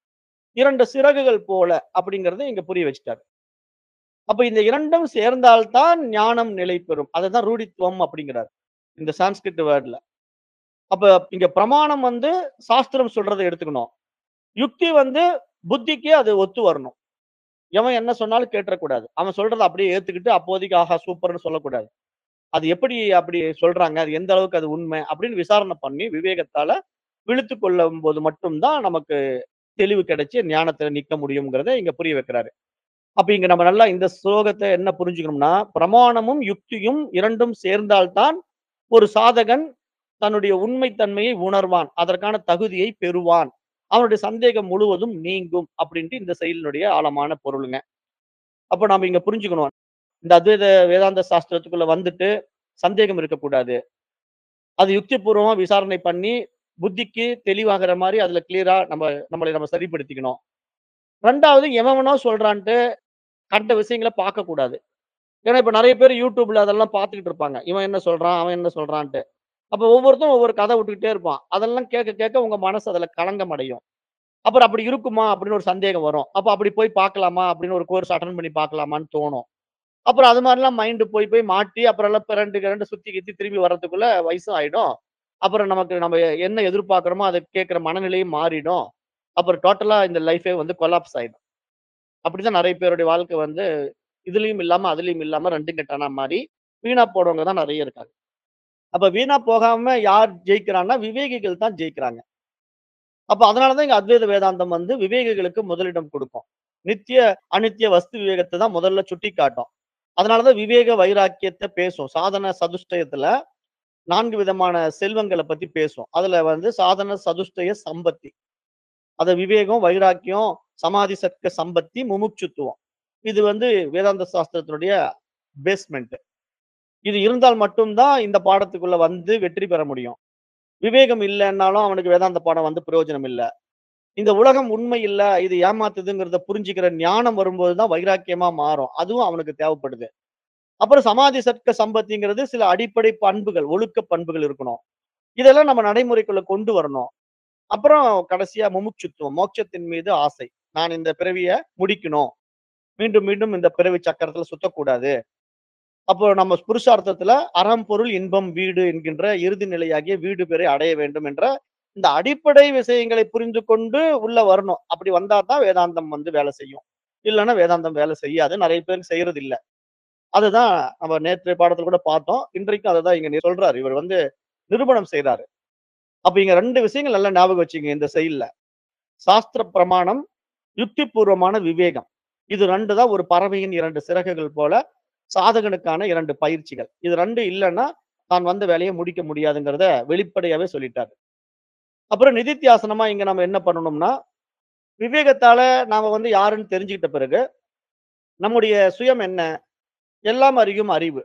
2 சிறகுகள் போல அப்படிங்கிறத இங்க புரிய வச்சுட்டாரு. அப்ப இந்த 2ம் சேர்ந்தால் தான் ஞானம் நிலை பெறும். அததான் ரூடித்துவம் அப்படிங்கிறார். இந்த சான்ஸ்கிரிட் வேர்ட்ல. அப்ப இங்க பிரமாணம் வந்து சாஸ்திரம் சொல்றத எடுத்துக்கணும். யுக்தி வந்து புத்திக்கு அது ஒத்து வரணும். எவன் என்ன சொன்னாலும் கேட்றக்கூடாது. அவன் சொல்றத அப்படியே ஏத்துக்கிட்டு அப்போதைக்கு ஆஹா சூப்பர்ன்னு சொல்லக்கூடாது. அது எப்படி அப்படி சொல்றாங்க? அது எந்த அளவுக்கு அது உண்மை? அப்படின்னு விசாரணை பண்ணி விவேகத்தால விழித்துக் கொள்ளும்போது மட்டும் தான் நமக்கு தெளிவு கிடைச்சு ஞானத்துல நிக்க முடியும்ங்கிறத இங்க புரிய வைக்கிறாரு. அப்ப இங்க நம்ம நல்லா இந்த ஸ்லோகத்த என்ன புரிஞ்சுக்கணும்னா, பிரமாணமும், யுக்தியும் 2ம் சேர்ந்தால் தான் ஒரு சாதகன் தன்னுடைய உண்மை தன்மையை உணர்வான். அதற்கான தகுதியை பெறுவான். அவனுடைய சந்தேகம் முழுவதும் நீங்கும் அப்படின்ட்டு இந்த செயலினுடைய ஆழமான பொருளுங்க. அப்ப நாம இங்க புரிஞ்சுக்கணும். இந்த அத்வைத வேதாந்த சாஸ்திரத்துக்குள்ள வந்துட்டு சந்தேகம் இருக்கக்கூடாது. அது யுக்திபூர்வமா விசாரணை பண்ணி, புத்திக்கு தெளிவாகுற மாரி அதுல கிளியரா நம்ம நம்மளை நம்ம சரிப்படுத்திக்கணும். 2வது எவனோ சொல்றான்ட்டு கண்ட விஷயங்கள பார்க்கக்கூடாது. ஏன்னா இப்ப நெறைய பேர் YouTubeல அதெல்லாம் பார்த்துக்கிட்டு இருப்பாங்க. இவன் என்ன சொல்றான்? அவன் என்ன சொல்றான்ட்டு. அப்ப ஒவ்வொருத்தனும் ஒவ்வொரு கதை விட்டுக்கிட்டே இருப்பான். அதெல்லாம் கேட்க கேட்க உங்க மனசு அதுல களங்கம் அடையும். அப்புறம் அப்படி இருக்குமா? அப்படின்னு ஒரு சந்தேகம் வரும். அப்ப அப்படி போய் பார்க்கலாமா? அப்படின்னு ஒரு கோர்ஸ் அட்டெண்ட் பண்ணி பார்க்கலாமான்னு தோணும். அப்புறம் அது மாரிலாம் மைண்ட் போய் போய் மாட்டி அப்புறம் எல்லாம் பிரண்டு கிரண்டு சுத்தி கித்தி திரும்பி வர்றதுக்குள்ள வயசும் ஆயிடும். அப்புறம் நமக்கு நம்ம என்ன எதிர்பார்க்கிறோமோ அத கேட்கிற மனநிலையும் மாறிடும். அப்புறம் டோட்டலா இந்த லைஃபே வந்து கொலாப்ஸ் ஆயிடும். அப்படிதான் நெறைய பேருடைய வாழ்க்கை வந்து இதுலயும் இல்லாம, அதுலயும் இல்லாம 2ம் கெட்டானா மாரி வீணா போனவங்க தான் நெறைய இருக்காங்க. அப்ப வீணா போகாம யார் ஜெயிக்கிறான்னா, விவேகிகள் தான் ஜெயிக்கிறாங்க. அப்ப அதனால தான் இங்க அத்வைத வேதாந்தம் வந்து விவேகிகளுக்கு முதலிடம் குடுக்கும். நித்திய, அநித்திய வஸ்து விவேகத்த தான் முதல்ல சுட்டிக்காட்டும். அதனால தான் விவேக வைராக்கியத்த பேசும். சாதன சதுஷ்டயத்துல 4 விதமான செல்வங்கள பத்தி பேசும். அதுல வந்து சாதன சதுஷ்டய சம்பத்தி. அத விவேகம், வைராக்கியம், சமாதி சத்க சம்பத்தி, முமுட்சுத்துவம். இது வந்து வேதாந்த சாஸ்திரத்தினுடைய பேஸ்மெண்ட். இது இருந்தால் மட்டும் தான் இந்த பாடத்துக்குள்ள வந்து வெற்றி பெற முடியும். விவேகம் இல்லன்னாலும் அவனுக்கு வேதாந்த பாடம் வந்து பிரயோஜனம் இல்ல. இந்த உலகம் உண்மை இல்ல, இது ஏமாத்துதுங்கிறத புரிஞ்சுக்கிற ஞானம் வரும்போது தான் வைராக்கியமா மாறும். அதுவும் அவனுக்கு தேவைப்படுது. அப்புறம் சமாதி சத்க சம்பத்திங்கிறது சில அடிப்படை பண்புகள், ஒழுக்க பண்புகள் இருக்கணும். இதெல்லாம் நம்ம நடைமுறைக்குள்ள கொண்டு வரணும். அப்புறம் கடைசியா முமுட்சுத்துவம், மோட்சத்தின் மீது ஆசை. நான் இந்த பிறவிய முடிக்கணும். மீண்டும் மீண்டும் இந்த பிறவி சக்கரத்துல சுத்தக்கூடாது. அப்போ நம்ம புருஷார்த்தத்துல அறம், பொருள், இன்பம், வீடு என்கின்ற இறுதி நிலையாகிய வீடு பேரை அடைய வேண்டும் என்ற இந்த அடிப்படை விஷயங்களை புரிந்து கொண்டு உள்ள வரணும். அப்படி வந்தா தான் வேதாந்தம் வந்து வேலை செய்யும். இல்லன்னா வேதாந்தம் வேலை செய்யாது. நெறைய பேருக்கு செய்றது இல்ல. அதுதான் நம்ம நேற்றைய பாடத்துல கூட பார்த்தோம். இன்றைக்கும் அததான் இங்க சொல்றாரு. இவர் வந்து நிரூபணம் செய்றாரு. அப்ப இங்க 2 விஷயங்கள் நல்லா ஞாபகம் வச்சுக்கங்க இந்த செயல்ல. சாஸ்திர பிரமாணம், யுக்திபூர்வமான விவேகம். இது 2 தான் ஒரு பறவையின் 2 சிறகுகள் போல சாதகனுக்கான 2 பயிற்சிகள். இது 2 இல்லன்னா, தான் வந்த வேலைய முடிக்க முடியாதுங்கிறத வெளிப்படையாவே சொல்லிட்டாரு. அப்புறம் நிதித்தியாசனமா இங்க நம்ம என்ன பண்ணணும்னா, விவேகத்தால நாம வந்து யாருன்னு தெரிஞ்சுக்கிட்ட பிறகு, நம்முடைய சுயம் என்ன? எல்லாம் அறியும் அறிவு.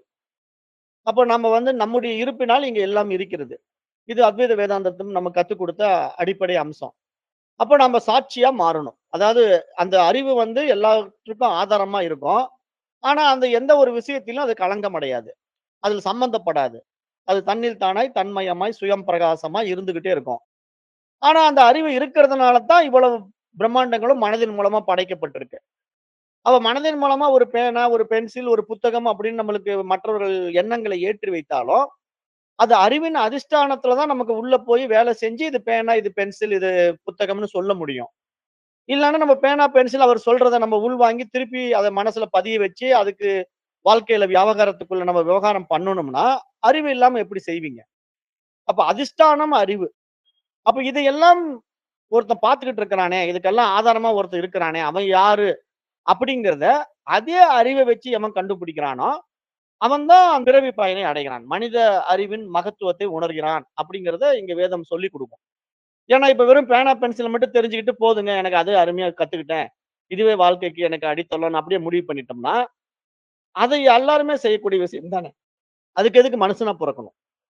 அப்ப நம்ம வந்து நம்முடைய இருப்பினால் இங்க எல்லாம் இருக்கிறது. இது அத்வைத வேதாந்தத்தும் நம்ம கத்துக் குடுத்த அடிப்படை அம்சம். அப்ப நம்ம சாட்சியா மாறணும். அதாவது அந்த அறிவு வந்து எல்லாவற்றுக்கும் ஆதாரமா இருக்கும். ஆனா, அந்த எந்த ஒரு விஷயத்திலும் அது களங்கம் அடையாது. அதில சம்பந்தப்படாது. அது தன்னில் தானாய், தன்மயமாய், சுயம் பிரகாசமாய் இருந்துகிட்டே இருக்கும். ஆனா, அந்த அறிவு இருக்கிறதுனால தான் இவ்வளவு பிரம்மாண்டங்களும் மனதின் மூலமா படைக்கப்பட்டிருக்கு. அப்ப மனதின் மூலமா ஒரு பேனா, ஒரு பென்சில், ஒரு புத்தகம் அப்படின்னு நம்மளுக்கு மற்றவர்கள் எண்ணங்களை ஏற்றி வைத்தாலும், அது அறிவின் அதிஷ்டானத்துல தான் நமக்கு உள்ள போய் வேலை செஞ்சு, இது பேனா, இது பென்சில், இது புத்தகம்னு சொல்ல முடியும். இல்லன்னா நம்ம பேனா, பென்சில் அவர் சொல்றத நம்ம உள்வாங்கி திருப்பி அத மனசுல பதிய வச்சு, அதுக்கு வாழ்க்கையில வியாபாரத்துக்குள்ள நம்ம விவகாரம் பண்ணணும்னா, அறிவு இல்லாம எப்படி செய்வீங்க? அப்ப அதிஷ்டானம் அறிவு. அப்ப இதையெல்லாம் ஒருத்தன் பார்த்துக்கிட்டு இருக்கிறானே, இதுக்கெல்லாம் ஆதாரமா ஒருத்தன் இருக்கிறானே, அவன் யாரு? அப்படிங்கிறத அதே அறிவ வச்சு எவன் கண்டுபிடிக்கிறானோ, அவன் தான் பிறவி பயனை அடைகிறான். மனித அறிவின் மகத்துவத்தை உணர்கிறான். அப்படிங்கிறத இங்க வேதம் சொல்லிக் குடுக்கும். ஏன்னா, இப்ப வெறும் பேனா, பென்சில மட்டும் தெரிஞ்சுக்கிட்டு போதுங்க. எனக்கு அது அருமையா கத்துக்கிட்டேன். இதுவே வாழ்க்கைக்கு எனக்கு அடித்தளம்னு அப்படியே முடிவு பண்ணிட்டோம்னா, அதை எல்லாருமே செய்யக்கூடிய விஷயம் தானே. அதுக்கு எதுக்கு மனுஷனா பொறக்கணும்?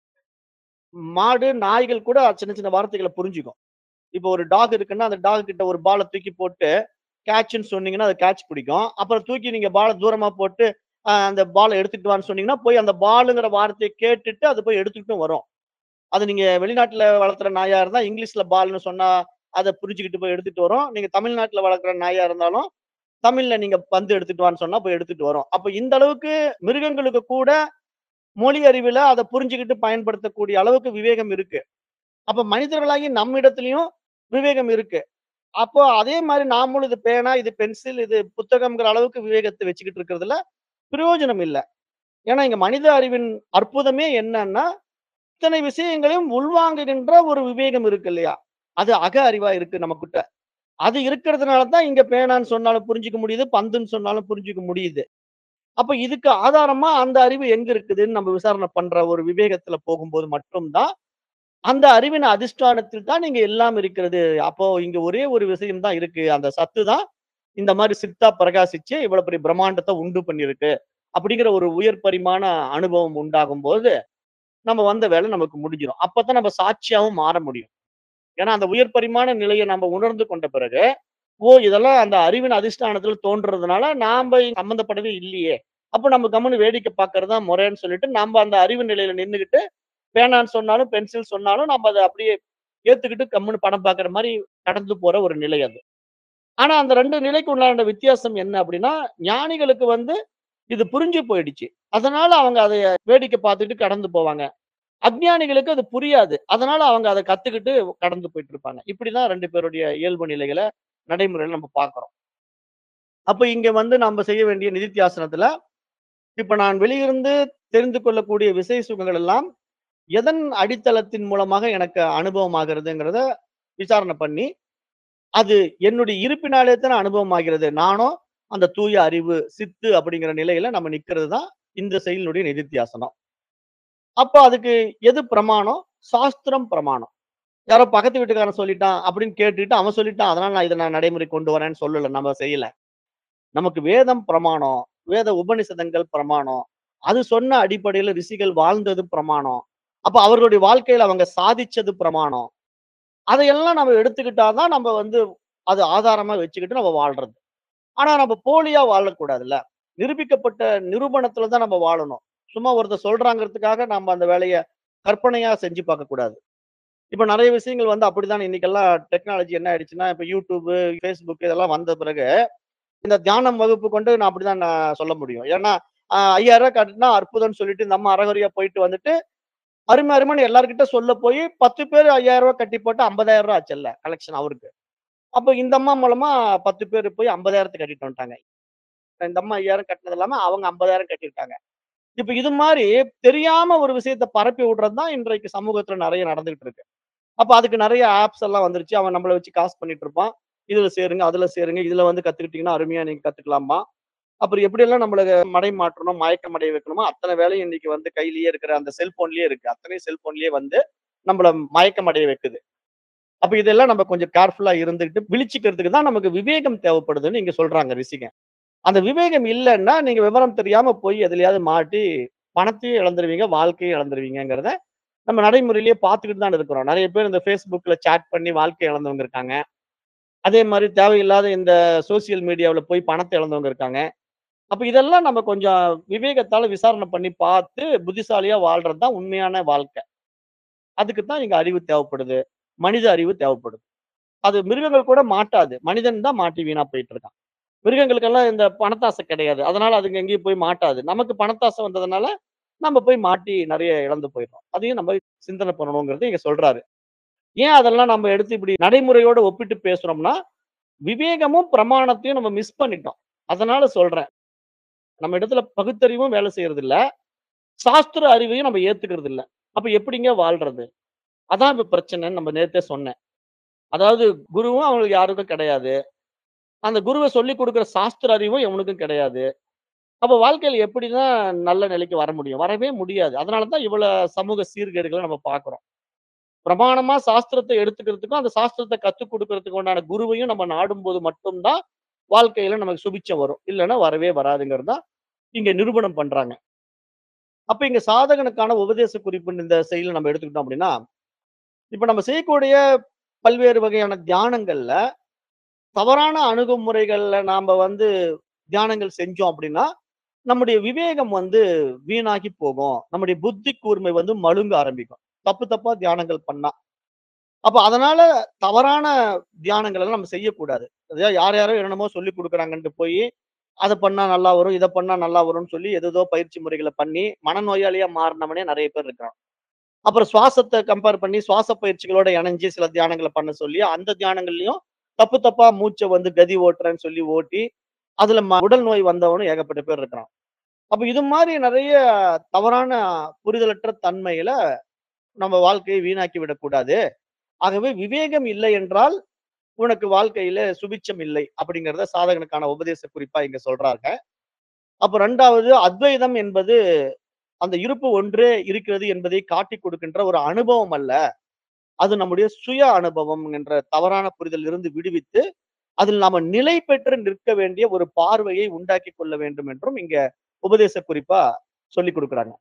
மாடு, நாய்கள் கூட சின்ன சின்ன வார்த்தைகள புரிஞ்சுக்கும். இப்போ ஒரு டாக் இருக்குன்னா, அந்த டாக் கிட்ட ஒரு பால தூக்கி போட்டு கேட்ச்ன்னு சொன்னீங்கன்னா, அது கேட்ச் பிடிக்கும். அப்புறம் தூக்கி நீங்க பால தூரமா போட்டு அ அந்த பால எடுத்துட்டு வான்னு சொன்னீங்கன்னா, போய் அந்த பாலுங்கிற வார்த்தைய கேட்டுட்டு அது போய் எடுத்துக்கிட்டும் வரும். அது நீங்க வெளிநாட்டுல வளர்த்துற நாயா இருந்தா இங்கிலீஷ்ல பால்ன்னு சொன்னா, அத புரிஞ்சுகிட்டு போய் எடுத்துட்டு வரும். நீங்க தமிழ்நாட்டுல வளர்க்குற நாயா இருந்தாலும், தமிழ்ல நீங்க பந்து எடுத்துட்டு வான்னு சொன்னா போய் எடுத்துட்டு வரும். அப்ப இந்த அளவுக்கு மிருகங்களுக்கு கூட மொழி அறிவுல அத புரிஞ்சுகிட்டு பயன்படுத்தக்கூடிய அளவுக்கு விவேகம் இருக்கு. அப்ப மனிதர்களாகிய நம்மிடத்திலயும் விவேகம் இருக்கு. அப்போ அதே மாரி நாமளும் இது பேனா, இது பென்சில், இது புத்தகம்ங்கிற அளவுக்கு விவேகத்த வச்சுக்கிட்டு இருக்கிறதுல பிரயோஜனம் இல்ல. ஏன்னா இங்க மனித அறிவின் அற்புதமே என்னன்னா, இத்தனை விஷயங்களையும் உள்வாங்குகின்ற ஒரு விவேகம் இருக்கு இல்லையா? அது அக அறிவா இருக்கு நம்மகிட்ட. அது இருக்கிறதுனால தான் இங்க பேனான்னு சொன்னாலும் புரிஞ்சுக்க முடியுது, பந்துன்னு சொன்னாலும் புரிஞ்சுக்க முடியுது. அப்ப இதுக்கு ஆதாரமா அந்த அறிவு எங்க இருக்குதுன்னு நம்ம விசாரணை பண்ற ஒரு விவேகத்துல போகும்போது மட்டும் தான், அந்த அறிவின் அதிஷ்டானத்தில் தான் இங்க எல்லாம் இருக்கிறது. அப்போ இங்க ஒரே ஒரு விஷயம் தான் இருக்கு. அந்த சத்து தான் இந்த மாரி சித்தா பிரகாசிச்சு இவ்வளவு பெரிய பிரம்மாண்டத்த உண்டு பண்ணியிருக்கு. அப்படிங்கிற ஒரு உயர் பரிமாண அனுபவம் உண்டாகும்போது, நம்ம வந்த வேலை நமக்கு முடிஞ்சிரும். அப்பதான் நம்ம சாட்சியாவும் மாற முடியும். ஏன்னா அந்த உயர் பரிமாண நிலைய நம்ம உணர்ந்து கொண்ட பிறகு, ஓ! இதெல்லாம் அந்த அறிவின் அதிஷ்டானத்துல தோன்றதுனால நாம சம்மந்தப்படவே இல்லையே. அப்ப நம்ம கம்முனு வேடிக்கை பார்க்கிறது தான் முறைன்னு சொல்லிட்டு, நம்ம அந்த அறிவு நிலையில நின்னுகிட்டு, பேனான்னு சொன்னாலும், பென்சில் சொன்னாலும் நம்ம அத அப்படியே ஏத்துக்கிட்டு கம்முனு படம் பார்க்கிற மாரி கடந்து போற ஒரு நிலை அது. ஆனா அந்த 2 நிலைக்கு உண்டான வித்தியாசம் என்ன அப்படின்னா, ஞானிகளுக்கு வந்து இது புரிஞ்சு போயிடுச்சு. அதனால அவங்க அத வேடிக்கை பார்த்துட்டு கடந்து போவாங்க. அஞ்ஞானிகளுக்கு அது புரியாது. அதனால அவங்க அத கத்துக்கிட்டு கடந்து போயிட்டு இருப்பாங்க. இப்படிதான் 2 பேருடைய இயல்பு நிலைகள நடைமுறையில நம்ம பார்க்கிறோம். அப்ப இங்க வந்து நம்ம செய்ய வேண்டிய நிதித்தியாசனத்துல, இப்ப நான் வெளியிருந்து தெரிந்து கொள்ளக்கூடிய விசை சுகங்கள் எல்லாம் எதன் அடித்தளத்தின் மூலமாக எனக்கு அனுபவம் ஆகிறதுங்கிறத விசாரணை பண்ணி, அது என்னுடைய இருப்பினாலே தானே அனுபவம் ஆகிறது. நானோ அந்த தூய அறிவு, சித்து அப்படிங்கிற நிலையில நம்ம நிக்கிறது தான் இந்த செயலினுடைய நிதித்தியாசனம். அப்ப அதுக்கு எது பிரமாணம்? சாஸ்திரம் பிரமாணம். யாரோ பக்கத்து வீட்டுக்காரன் சொல்லிட்டான் அப்படின்னு கேட்டுட்டு அவன் சொல்லிட்டான். அதனால நான் இத நான் நடைமுறைக்கு கொண்டு வரேன்னு சொல்லல. நம்ம செய்யல. நமக்கு வேதம் பிரமாணம். வேத உபநிஷதங்கள் பிரமாணம். அது சொன்ன அடிப்படையில ரிஷிகள் வாழ்ந்தது பிரமாணம். அப்ப அவர்களுடைய வாழ்க்கையில அவங்க சாதிச்சது பிரமாணம். அதையெல்லாம் நம்ம எடுத்துக்கிட்டா தான் நம்ம வந்து அது ஆதாரமா வச்சுக்கிட்டு நம்ம வாழ்றது. ஆனா நம்ம போலியா வாழக்கூடாதுல்ல. நிரூபிக்கப்பட்ட நிரூபணத்துல தான் நம்ம வாழணும். சும்மா ஒருத்தர் சொல்றாங்கிறதுக்காக நம்ம அந்த வேலைய கற்பனையா செஞ்சு பார்க்கக்கூடாது. இப்ப நெறைய விஷயங்கள் வந்து அப்படித்தான் இன்னைக்கெல்லாம் டெக்னாலஜி என்ன ஆயிடுச்சுன்னா, இப்ப YouTube, Facebook இதெல்லாம் வந்த பிறகு, இந்த தியானம் வகுப்பு கொண்டு நான் அப்படிதான் நான் சொல்ல முடியும். ஏன்னா, அ ரூ. 5000 கட்டுனா அற்புதம்னு சொல்லிட்டு இந்த அம்மா அரகுறையா போயிட்டு வந்துட்டு, அருமை அருமைன்னு எல்லார்கிட்ட சொல்ல போய் 10 பேர் ரூ. 5000 கட்டி போட்டு ரூ. 50,000 ஆச்சுல்ல கலெக்ஷன் அவருக்கு. அப்ப இந்த அம்மா மூலமா 10 பேர் போய் 50,000 கட்டிட்டு வந்துட்டாங்க. இந்த அம்மா 5000 கட்டினது இல்லாம அவங்க 50,000 கட்டிட்டாங்க. இப்ப இது மாரி தெரியாம ஒரு விஷயத்த பரப்பி விடுறது தான் இன்றைக்கு சமூகத்துல நெறைய நடந்துகிட்டு இருக்கு. அப்ப அதுக்கு நெறைய ஆப்ஸ் எல்லாம் வந்துருச்சு. அவன் நம்மள வச்சு காசு பண்ணிட்டு இருப்பான். இதுல சேருங்க, அதுல சேருங்க. இதுல வந்து கத்துக்கிட்டீங்கன்னா அருமையா நீங்க கத்துக்கலாம்பான். அப்புறம் எப்படியெல்லாம் நம்மள மடை மாற்றணும், மயக்கம் அடைய வைக்கணுமோ அத்தன வேலையும் இன்னைக்கு வந்து கையிலேயே இருக்கிற அந்த செல்போன்லயே இருக்கு. அத்தனையும் செல்போன்லயே வந்து நம்மள மயக்கம் அடைய வைக்குது. அப்ப இதெல்லாம் நம்ம கொஞ்சம் கேர்ஃபுல்லா இருந்துகிட்டு விழிச்சுக்கிறதுக்கு தான் நமக்கு விவேகம் தேவைப்படுதுன்னு இங்க சொல்றாங்க ரிஷிங்க. அந்த விவேகம் இல்லன்னா, நீங்க விவரம் தெரியாம போய் எதுலயாவது மாட்டி பணத்தையும் இழந்துருவீங்க, வாழ்க்கையும் இழந்துருவீங்கங்கிறத நம்ம நடைமுறையிலேயே பார்த்துக்கிட்டு தான் இருக்கிறோம். நெறைய பேர் இந்த Facebookல சாட் பண்ணி வாழ்க்கை இழந்தவங்க இருக்காங்க. அதே மாரி தேவையில்லாத இந்த சோசியல் மீடியாவுல போய் பணத்த இழந்தவங்க இருக்காங்க. அப்ப இதெல்லாம் நம்ம கொஞ்சம் விவேகத்தால விசாரணை பண்ணி பார்த்து புத்திசாலியா வாழ்றது தான் உண்மையான வாழ்க்கை. அதுக்கு தான் இங்க அறிவு தேவைப்படுது. மனித அறிவு தேவைப்படுது. அது மிருகங்கள் கூட மாட்டாது. மனிதன் தான் மாட்டி வீணா போயிட்டு இருக்கான். மிருகங்களுக்கெல்லாம் இந்த பணத்தாசை கிடையாது. அதனால அதுங்க எங்கேயும் போய் மாட்டாது. நமக்கு பணத்தாசை வந்ததுனால, நம்ம போய் மாட்டி நெறைய இழந்து போயிடுறோம். அதையும் நம்ம சிந்தனை பண்ணணுங்கிறத இங்க சொல்றாரு. ஏன் அதெல்லாம் நம்ம எடுத்து இப்படி நடைமுறையோட ஒப்பிட்டு பேசுறோம்னா, விவேகமும், பிரமாணத்தையும் நம்ம மிஸ் பண்ணிட்டோம். அதனால சொல்றேன். நம்ம இடத்துல பகுத்தறிவும் வேலை செய்யறதில்ல. சாஸ்திர அறிவையும் நம்ம ஏத்துக்கிறது இல்ல. அப்ப எப்படிங்க வாழ்றது? அதான் இப்ப பிரச்சனைன்னு நம்ம நேத்தே சொன்னேன். அதாவது குருவும் அவங்களுக்கு யாருக்கும் கிடையாது. அந்த குருவ சொல்லிக் குடுக்குற சாஸ்திர அறிவும் எவனுக்கும் கிடையாது. அப்ப வாழ்க்கையில எப்படிதான் நல்ல நிலைக்கு வர முடியும்? வரவே முடியாது. அதனால தான் இவ்வளோ சமூக சீர்கேடுகள நம்ம பார்க்கிறோம். பிரமாணமா சாஸ்திரத்த எடுத்துக்கிறதுக்கும், அந்த சாஸ்திரத்த கத்துக் குடுக்கறதுக்கு உண்டான குருவையும் நம்ம நாடும்போது மட்டும் தான், வாழ்க்கையில நமக்கு சுபிட்சம் வரும். இல்லன்னா வரவே வராதுங்கிறது தான் இங்க நிரூபணம் பண்றாங்க. அப்ப இங்க சாதகனுக்கான உபதேச குறிப்புன்னு இந்த செயல நம்ம எடுத்துக்கிட்டோம் அப்படின்னா, இப்ப நம்ம செய்யக்கூடிய பல்வேறு வகையான தியானங்கள்ல, தவறான அணுகுமுறைகள்ல நாம வந்து தியானங்கள் செஞ்சோம் அப்படின்னா, நம்முடைய விவேகம் வந்து வீணாகி போகும். நம்முடைய புத்தி கூர்மை வந்து மழுங்க ஆரம்பிக்கும். தப்பு தப்பா தியானங்கள் பண்ணா. அப்ப அதனால தவறான தியானங்கள் எல்லாம் நம்ம செய்யக்கூடாது. அதாவது யார் யாரோ என்னென்னமோ சொல்லிக் குடுக்குறாங்கன்ட்டு போயி, அத பண்ணா நல்லா வரும், இத பண்ணா நல்லா வரும்னு சொல்லி ஏதேதோ பயிற்சி முறைகள பண்ணி, மனநோயாளியா மாறுனவனே நெறைய பேர் இருக்கான். அப்புறம் சுவாசத்த கம்பேர் பண்ணி சுவாச பயிற்சிகளோட இணஞ்சு சில தியானங்கள பண்ண சொல்லி, அந்த தியானங்கள்லயும் தப்பு தப்பா மூச்ச வந்து கதி ஓட்டுறேன்னு சொல்லி ஓட்டி, அதுல ம உடல் நோய் வந்தவனும் ஏகப்பட்ட பேர் இருக்கிறான். அப்ப இது மாரி நெறைய தவறான புரிதலற்ற தன்மையில நம்ம வாழ்க்கையை வீணாக்கி விடக்கூடாது. ஆகவே விவேகம் இல்லை என்றால், உனக்கு வாழ்க்கையில சுபிட்சம் இல்லை. அப்படிங்கிறத சாதகனுக்கான உபதேச குறிப்பா இங்க சொல்றாங்க. அப்ப 2வது அத்வைதம் என்பது அந்த இருப்பு ஒன்றே இருக்கிறது என்பதை காட்டிக் கொடுக்கின்ற ஒரு அனுபவம் அல்ல. அது நம்முடைய சுய அனுபவம் என்ற தவறான புரிதலிலிருந்து விடுவித்து, அதில் நாம நிலை பெற்று நிற்க வேண்டிய ஒரு பார்வையை உண்டாக்கிக் கொள்ள வேண்டும் என்றும் இங்க உபதேச குறிப்பா சொல்லிக் குடுக்குறாங்க.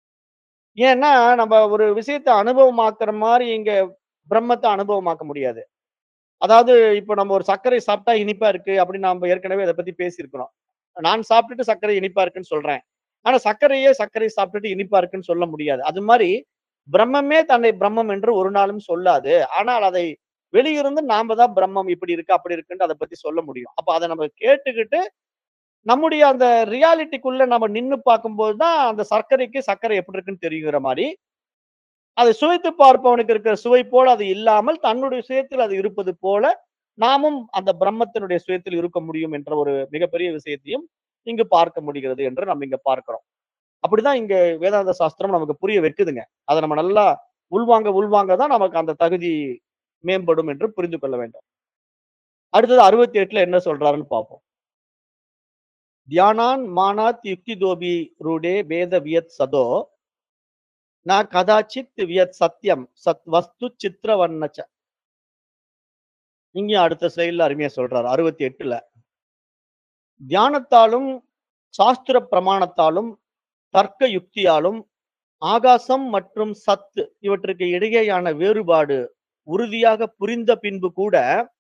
ஏன்னா, நம்ம ஒரு விஷயத்த அனுபவமாக்குற மாரி இங்க பிரம்மத்த அனுபவமாக்க முடியாது. அதாவது இப்ப நம்ம ஒரு சர்க்கரை சாப்பிட்டா இனிப்பா இருக்கு அப்படின்னு நாம ஏற்கனவே இத பத்தி பேசியிருக்கிறோம். நான் சாப்பிட்டுட்டு சர்க்கரை இனிப்பா இருக்குன்னு சொல்றேன். ஆனா சர்க்கரையே சர்க்கரை சாப்பிட்டுட்டு இனிப்பா இருக்குன்னு சொல்ல முடியாது. அது மாரி பிரம்மமே தன்னை பிரம்மம் என்று ஒரு நாளும் சொல்லாது. ஆனால் அதை வெளியிருந்து நாம தான் பிரம்மம் இப்படி இருக்கு, அப்படி இருக்குன்னு அத பத்தி சொல்ல முடியும். அப்ப அத நம்ம கேட்டுக்கிட்டு, நம்முடைய அந்த ரியாலிட்டிக்குள்ள நம்ம நின்னு பார்க்கும்போது தான் அந்த சர்க்கரைக்கு சர்க்கரை எப்படி இருக்குன்னு தெரியுங்கிற மாரி, அதை சுவைத்து பார்ப்பவனுக்கு இருக்கிற சுவை போல அது இல்லாமல், தன்னுடைய சுயத்தில் அது இருப்பது போல, நாமும் அந்த பிரம்மத்தினுடைய சுயத்தில் இருக்க முடியும் என்ற ஒரு மிகப்பெரிய விஷயத்தையும் இங்கு பார்க்க முடிகிறது என்று நம்ம இங்க பார்க்கிறோம். அப்படிதான் இங்க வேதாந்த சாஸ்திரம் நமக்கு புரிய வைக்குதுங்க. அத நம்ம நல்லா உள்வாங்க உள்வாங்க தான் நமக்கு அந்த தகுதி மேம்படும் என்று புரிந்து கொள்ள வேண்டும். அடுத்தது 68ல என்ன சொல்றாருன்னு பார்ப்போம். தியானான் மானாத் யுக்திதோபி ரூடே பேத வியத் சதோ ந கதாச்சித் வியத் சத்யம் சத் வஸ்து சித்ரவர்ணச்ச. இங்கேயும் அடுத்த ஸ்லைடுல அருமையா சொல்றாரு 68ல. தியானத்தாலும், சாஸ்திர பிரமாணத்தாலும், தர்க்க யுக்தியாலும், ஆகாசம் மற்றும் சத்து இவற்றுக்கு இடையேயான வேறுபாடு உறுதியாக புரிந்த பின்பு கூட,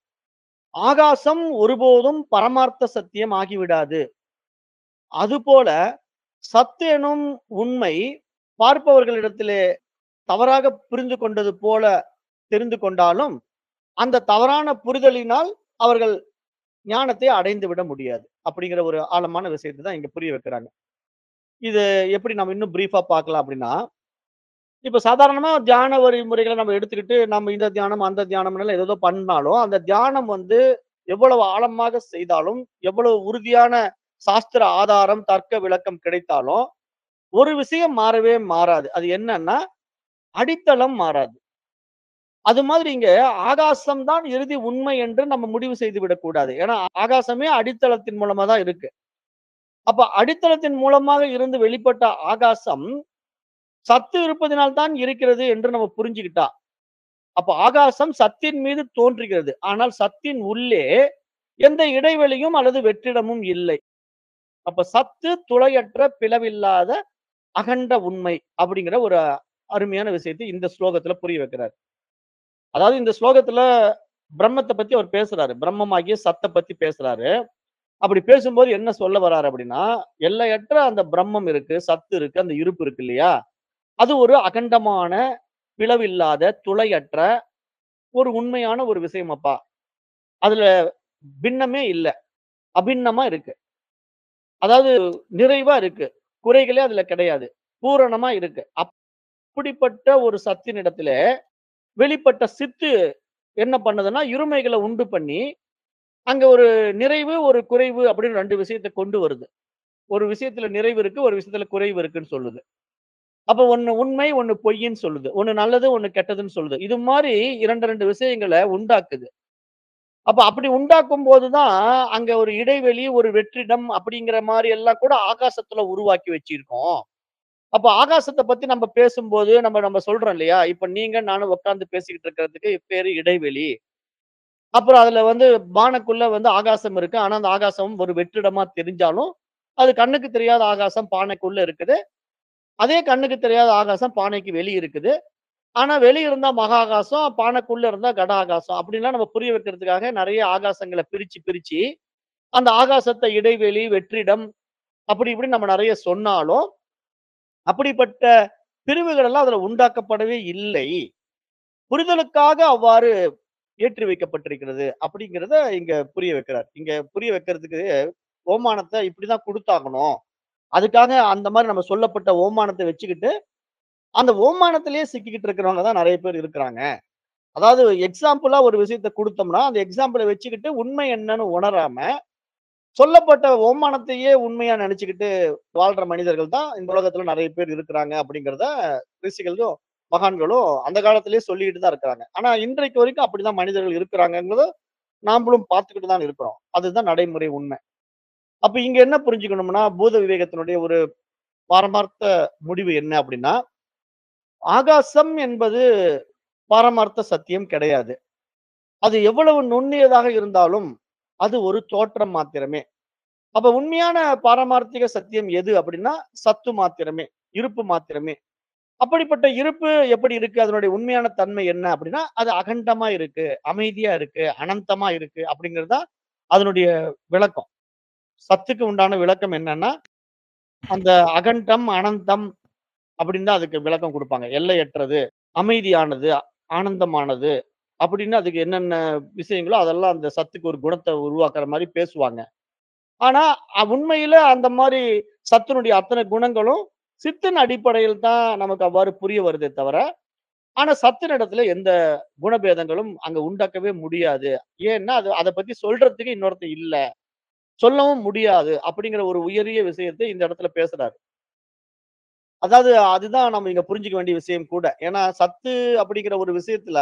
ஆகாசம் ஒருபோதும் பரமார்த்த சத்தியம் ஆகிவிடாது. அதுபோல சத்து எனும் உண்மை பார்ப்பவர்களிடத்திலே தவறாக புரிந்து கொண்டது போல தெரிந்து கொண்டாலும், அந்த தவறான புரிதலினால் அவர்கள் ஞானத்தை அடைந்து விட முடியாது. அப்படிங்கிற ஒரு ஆழமான விஷயத்த தான் இங்க புரிய வைக்கிறாங்க. இது எப்படி நம்ம இன்னும் பிரீஃபா பார்க்கலாம் அப்படின்னா, இப்ப சாதாரணமா தியான வழிமுறைகள நம்ம எடுத்துக்கிட்டு, நம்ம இந்த தியானம், அந்த தியானம்னு ஏதேதோ பண்ணாலும், அந்த தியானம் வந்து எவ்வளவு ஆழமாக செய்தாலும், எவ்வளவு உறுதியான சாஸ்திர ஆதாரம், தர்க்க விளக்கம் கிடைத்தாலும், ஒரு விஷயம் மாறவே மாறாது. அது என்னன்னா, அடித்தளம் மாறாது. அது மாதிரி இங்க ஆகாசம் தான் இறுதி உண்மை என்று நம்ம முடிவு செய்து விடக்கூடாது. ஏன்னா, ஆகாசமே அடித்தளத்தின் மூலமா தான் இருக்கு. அப்ப அடித்தளத்தின் மூலமாக இருந்து வெளிப்பட்ட ஆகாசம், சத்து இருப்பதினால் தான் இருக்கிறது என்று நம்ம புரிஞ்சுக்கிட்டா, அப்ப ஆகாசம் சத்தின் மீது தோன்றுகிறது. ஆனால் சத்தின் உள்ளே எந்த இடைவெளியும் அல்லது வெற்றிடமும் இல்லை. அப்ப சத்து துளையற்ற பிளவில்லாத அகண்ட உண்மை அப்படிங்கிற ஒரு அருமையான விஷயத்தை இந்த ஸ்லோகத்துல புரிய வைக்கிறார். அதாவது இந்த ஸ்லோகத்துல பிரம்மத்த பத்தி அவர் பேசுறாரு. பிரம்மமாகிய சத்த பத்தி பேசுறாரு. அப்படி பேசும்போது என்ன சொல்ல வர்றாரு அப்படின்னா, எல்லையற்ற அந்த பிரம்மம் இருக்கு, சத்து இருக்கு, அந்த இருப்பு இருக்கு இல்லையா? அது ஒரு அகண்டமான, பிளவில்லாத, துளையற்ற ஒரு உண்மையான ஒரு விஷயம் அப்பா. அதுல பின்னமே இல்ல. அபின்னமா இருக்கு. அதாவது நிறைவா இருக்கு. குறைகளே அதுல கிடையாது. பூரணமா இருக்கு. அப்படிப்பட்ட ஒரு சத்தினிடத்திலே வெளிப்பட்ட சித்து என்ன பண்ணுதுன்னா, இருமைகள உண்டு பண்ணி, அங்க ஒரு நிறைவு, ஒரு குறைவு அப்படின்னு 2 விஷயத்த கொண்டு வருது. ஒரு விஷயத்துல நிறைவு இருக்கு, ஒரு விஷயத்துல குறைவு இருக்குன்னு சொல்லுது. அப்ப ஒண்ணு உண்மை, ஒண்ணு பொய்ன்னு சொல்லுது. ஒண்ணு நல்லது, ஒண்ணு கெட்டதுன்னு சொல்லுது. இது மாரி 2, 2 விஷயங்கள உண்டாக்குது. அப்ப அப்படி உண்டாக்கும்போது தான், அங்க ஒரு இடைவெளி, ஒரு வெற்றிடம் அப்படிங்கிற மாரி எல்லாம் கூட ஆகாசத்துல உருவாக்கி வச்சிருக்கோம். அப்ப ஆகாசத்த பத்தி நம்ம பேசும்போது, நம்ம நம்ம சொல்றோம் இல்லையா? இப்ப நீங்க நானும் உட்கார்ந்து பேசிக்கிட்டு இருக்கிறதுக்கு பேரு இடைவெளி. அப்புறம் அதுல வந்து பானக்குள்ள வந்து ஆகாசம் இருக்கு. ஆனா, அந்த ஆகாசம் ஒரு வெற்றிடமா தெரிஞ்சாலும், அது கண்ணுக்கு தெரியாத ஆகாசம் பானைக்குள்ள இருக்குது. அதே கண்ணுக்கு தெரியாத ஆகாசம் பானைக்கு வெளி இருக்குது. ஆனா வெளி இருந்தா மகா ஆகாசம், பானைக்குள்ள இருந்தா கட ஆகாசம். அப்படின்லாம் நம்ம புரிய வைக்கிறதுக்காக நெறைய ஆகாசங்கள பிரிச்சு, பிரிச்சு அந்த ஆகாசத்த இடைவெளி, வெற்றிடம் அப்படி இப்படின்னு நம்ம நெறைய சொன்னாலும், அப்படிப்பட்ட பிரிவுகள் எல்லாம் அதுல உண்டாக்கப்படவே இல்லை. புரிதலுக்காக அவ்வாறு ஏற்றி வைக்கப்பட்டிருக்கிறது. அப்படிங்கிறத இங்க புரிய வைக்கிறார். இங்க புரிய வைக்கிறதுக்கு ஓமானத்த இப்படிதான் குடுத்தாகணும். அதுக்காக அந்த மாரி நம்ம சொல்லப்பட்ட ஓமானத்த வச்சுக்கிட்டு, அந்த ஓமானத்திலேயே சிக்கிக்கிட்டு இருக்கிறவங்க தான் நெறைய பேர் இருக்கிறாங்க. அதாவது எக்ஸாம்பிளா ஒரு விஷயத்த குடுத்தோம்னா, அந்த எக்ஸாம்பிள வச்சுக்கிட்டு உண்மை என்னன்னு உணராம, சொல்லப்பட்ட ஓமானத்தையே உண்மையா நெனச்சுக்கிட்டு வாழ்ற மனிதர்கள் தான் இந்த உலகத்துல நெறைய பேர் இருக்கிறாங்க அப்படிங்கிறத ரிஷிகளும், மகான்களும் அந்த காலத்திலேயே சொல்லிட்டு தான் இருக்கிறாங்க. ஆனா இன்றைக்கு வரைக்கும் அப்படிதான் மனிதர்கள் இருக்கிறாங்கங்கிறத நாமளும் பார்த்துக்கிட்டு தான் இருக்கிறோம். அதுதான் நடைமுறை உண்மை. அப்ப இங்க என்ன புரிஞ்சுக்கணும்னா, பூத விவேகத்தினுடைய ஒரு பாரமார்த்த முடிவு என்ன அப்படின்னா, ஆகாசம் என்பது பாரமார்த்த சத்தியம் கிடையாது. அது எவ்வளவு நுண்ணியதாக இருந்தாலும், அது ஒரு தோற்றம் மாத்திரமே. அப்ப உண்மையான பாரமார்த்திக சத்தியம் எது அப்படின்னா, சத்து மாத்திரமே, இருப்பு மாத்திரமே. அப்படிப்பட்ட இருப்பு எப்படி இருக்கு? அதனுடைய உண்மையான தன்மை என்ன அப்படின்னா, அது அகண்டமா இருக்கு, அமைதியா இருக்கு, அனந்தமா இருக்கு அப்படிங்கிறது தான் அதனுடைய விளக்கம். சத்துக்கு உண்டான விளக்கம் என்னன்னா, அந்த அகண்டம், அனந்தம் அப்படின்னு தான் அதுக்கு விளக்கம் குடுப்பாங்க. எல்லையற்றது, அமைதியானது, ஆனந்தமானது அப்படின்னு அதுக்கு என்னென்ன விஷயங்களோ அதெல்லாம் அந்த சத்துக்கு ஒரு குணத்த உருவாக்குற மாரி பேசுவாங்க. ஆனா, அ உண்மையில அந்த மாரி சத்தினுடைய அத்தனை குணங்களும் சித்தின் அடிப்படையில் தான் நமக்கு அவ்வாறு புரிய வருதே தவிர, ஆனா சத்தின் இடத்துல எந்த குணபேதங்களும் அங்க உண்டாக்கவே முடியாது. ஏன்னா, அது அத பத்தி சொல்றதுக்கு இன்னொருத்தன் இல்ல. சொல்லவும் முடியாது. அப்படிங்கிற ஒரு உயரிய விஷயத்தை இந்த இடத்துல பேசுறாரு. அதாவது அதுதான் நம்ம இங்க புரிஞ்சுக்க வேண்டிய விஷயம் கூட. ஏன்னா, சத்து அப்படிங்கிற ஒரு விஷயத்துல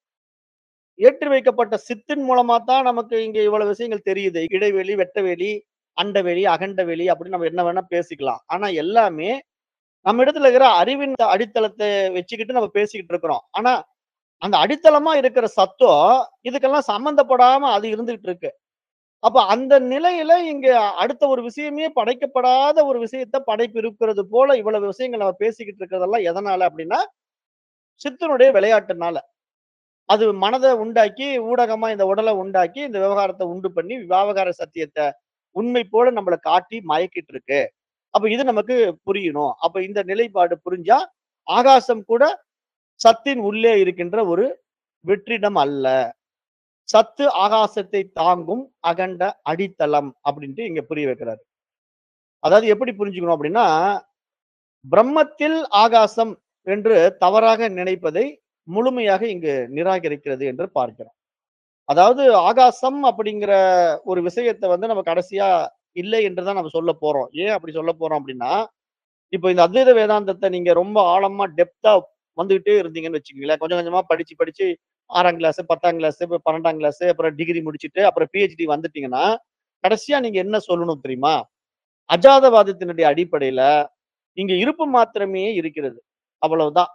ஏற்றி வைக்கப்பட்ட சித்தின் மூலமா தான் நமக்கு இங்க இவ்வளவு விஷயங்கள் தெரியுது. இடைவெளி, வெட்டவெளி, அண்டவெளி, அகண்டவெளி அப்படின்னு நம்ம என்ன வேணா பேசிக்கலாம். ஆனா எல்லாமே நம்ம இடத்துல இருக்கிற அறிவின் அடித்தளத்த வச்சுக்கிட்டு நம்ம பேசிக்கிட்டு இருக்கிறோம். ஆனா, அந்த அடித்தளமா இருக்கிற சத்தம் இதுக்கெல்லாம் சம்மந்தப்படாம அது இருந்துகிட்டு இருக்கு. அப்ப அந்த நிலையில இங்க அடுத்த ஒரு விஷயமே படைக்கப்படாத ஒரு விஷயத்த படைப்பு இருக்கிறது போல இவ்வளவு விஷயங்கள் நம்ம பேசிக்கிட்டு இருக்கிறதெல்லாம் எதனால அப்படின்னா, சித்தனுடைய விளையாட்டுனால. அது மனத உண்டாக்கி, ஊடகமா இந்த உடல உண்டாக்கி, இந்த விவகாரத்த உண்டு பண்ணி, விவாவகார சத்தியத்த உண்மை போல நம்மள காட்டி மயக்கிட்டு இருக்கு. அப்ப இது நமக்கு புரியணும். அப்ப இந்த நிலைப்பாடு புரிஞ்சா, ஆகாசம் கூட சத்தின் உள்ளே இருக்கின்ற ஒரு வெற்றிடம் அல்ல. சத்து ஆகாசத்தை தாங்கும் அகண்ட அடித்தளம் அப்படின்ட்டு இங்க புரிய வைக்கிறாரு. அதாவது எப்படி புரிஞ்சுக்கணும் அப்படின்னா, பிரம்மத்தில் ஆகாசம் என்று தவறாக நினைப்பதை முழுமையாக இங்கு நிராகரிக்கிறது என்று பார்க்கிறோம். அதாவது ஆகாசம் அப்படிங்கிற ஒரு விஷயத்த வந்து நம்ம கடைசியா இல்லை என்று தான் நம்ம சொல்லப் போறோம். ஏன் அப்படி சொல்லப் போறோம் அப்படின்னா, இப்ப இந்த அத்வைத வேதாந்தத்த நீங்க ரொம்ப ஆழமா டெப்த்தா வந்துகிட்டே இருந்தீங்கன்னு வச்சுக்கங்களேன். கொஞ்சம் கொஞ்சமா படிச்சு படிச்சு 6ஆம் கிளாஸ், 10ஆம் கிளாஸ், இப்ப 12ஆம் கிளாஸ், அப்புறம் டிகிரி முடிச்சுட்டு, அப்புறம் பிஹெச்டி வந்துட்டீங்கன்னா, கடைசியா நீங்க என்ன சொல்லணும் தெரியுமா? அஜாதவாதத்தினுடைய அடிப்படையில இங்க இருப்பு மாத்திரமே இருக்கிறது. அவ்வளவுதான்.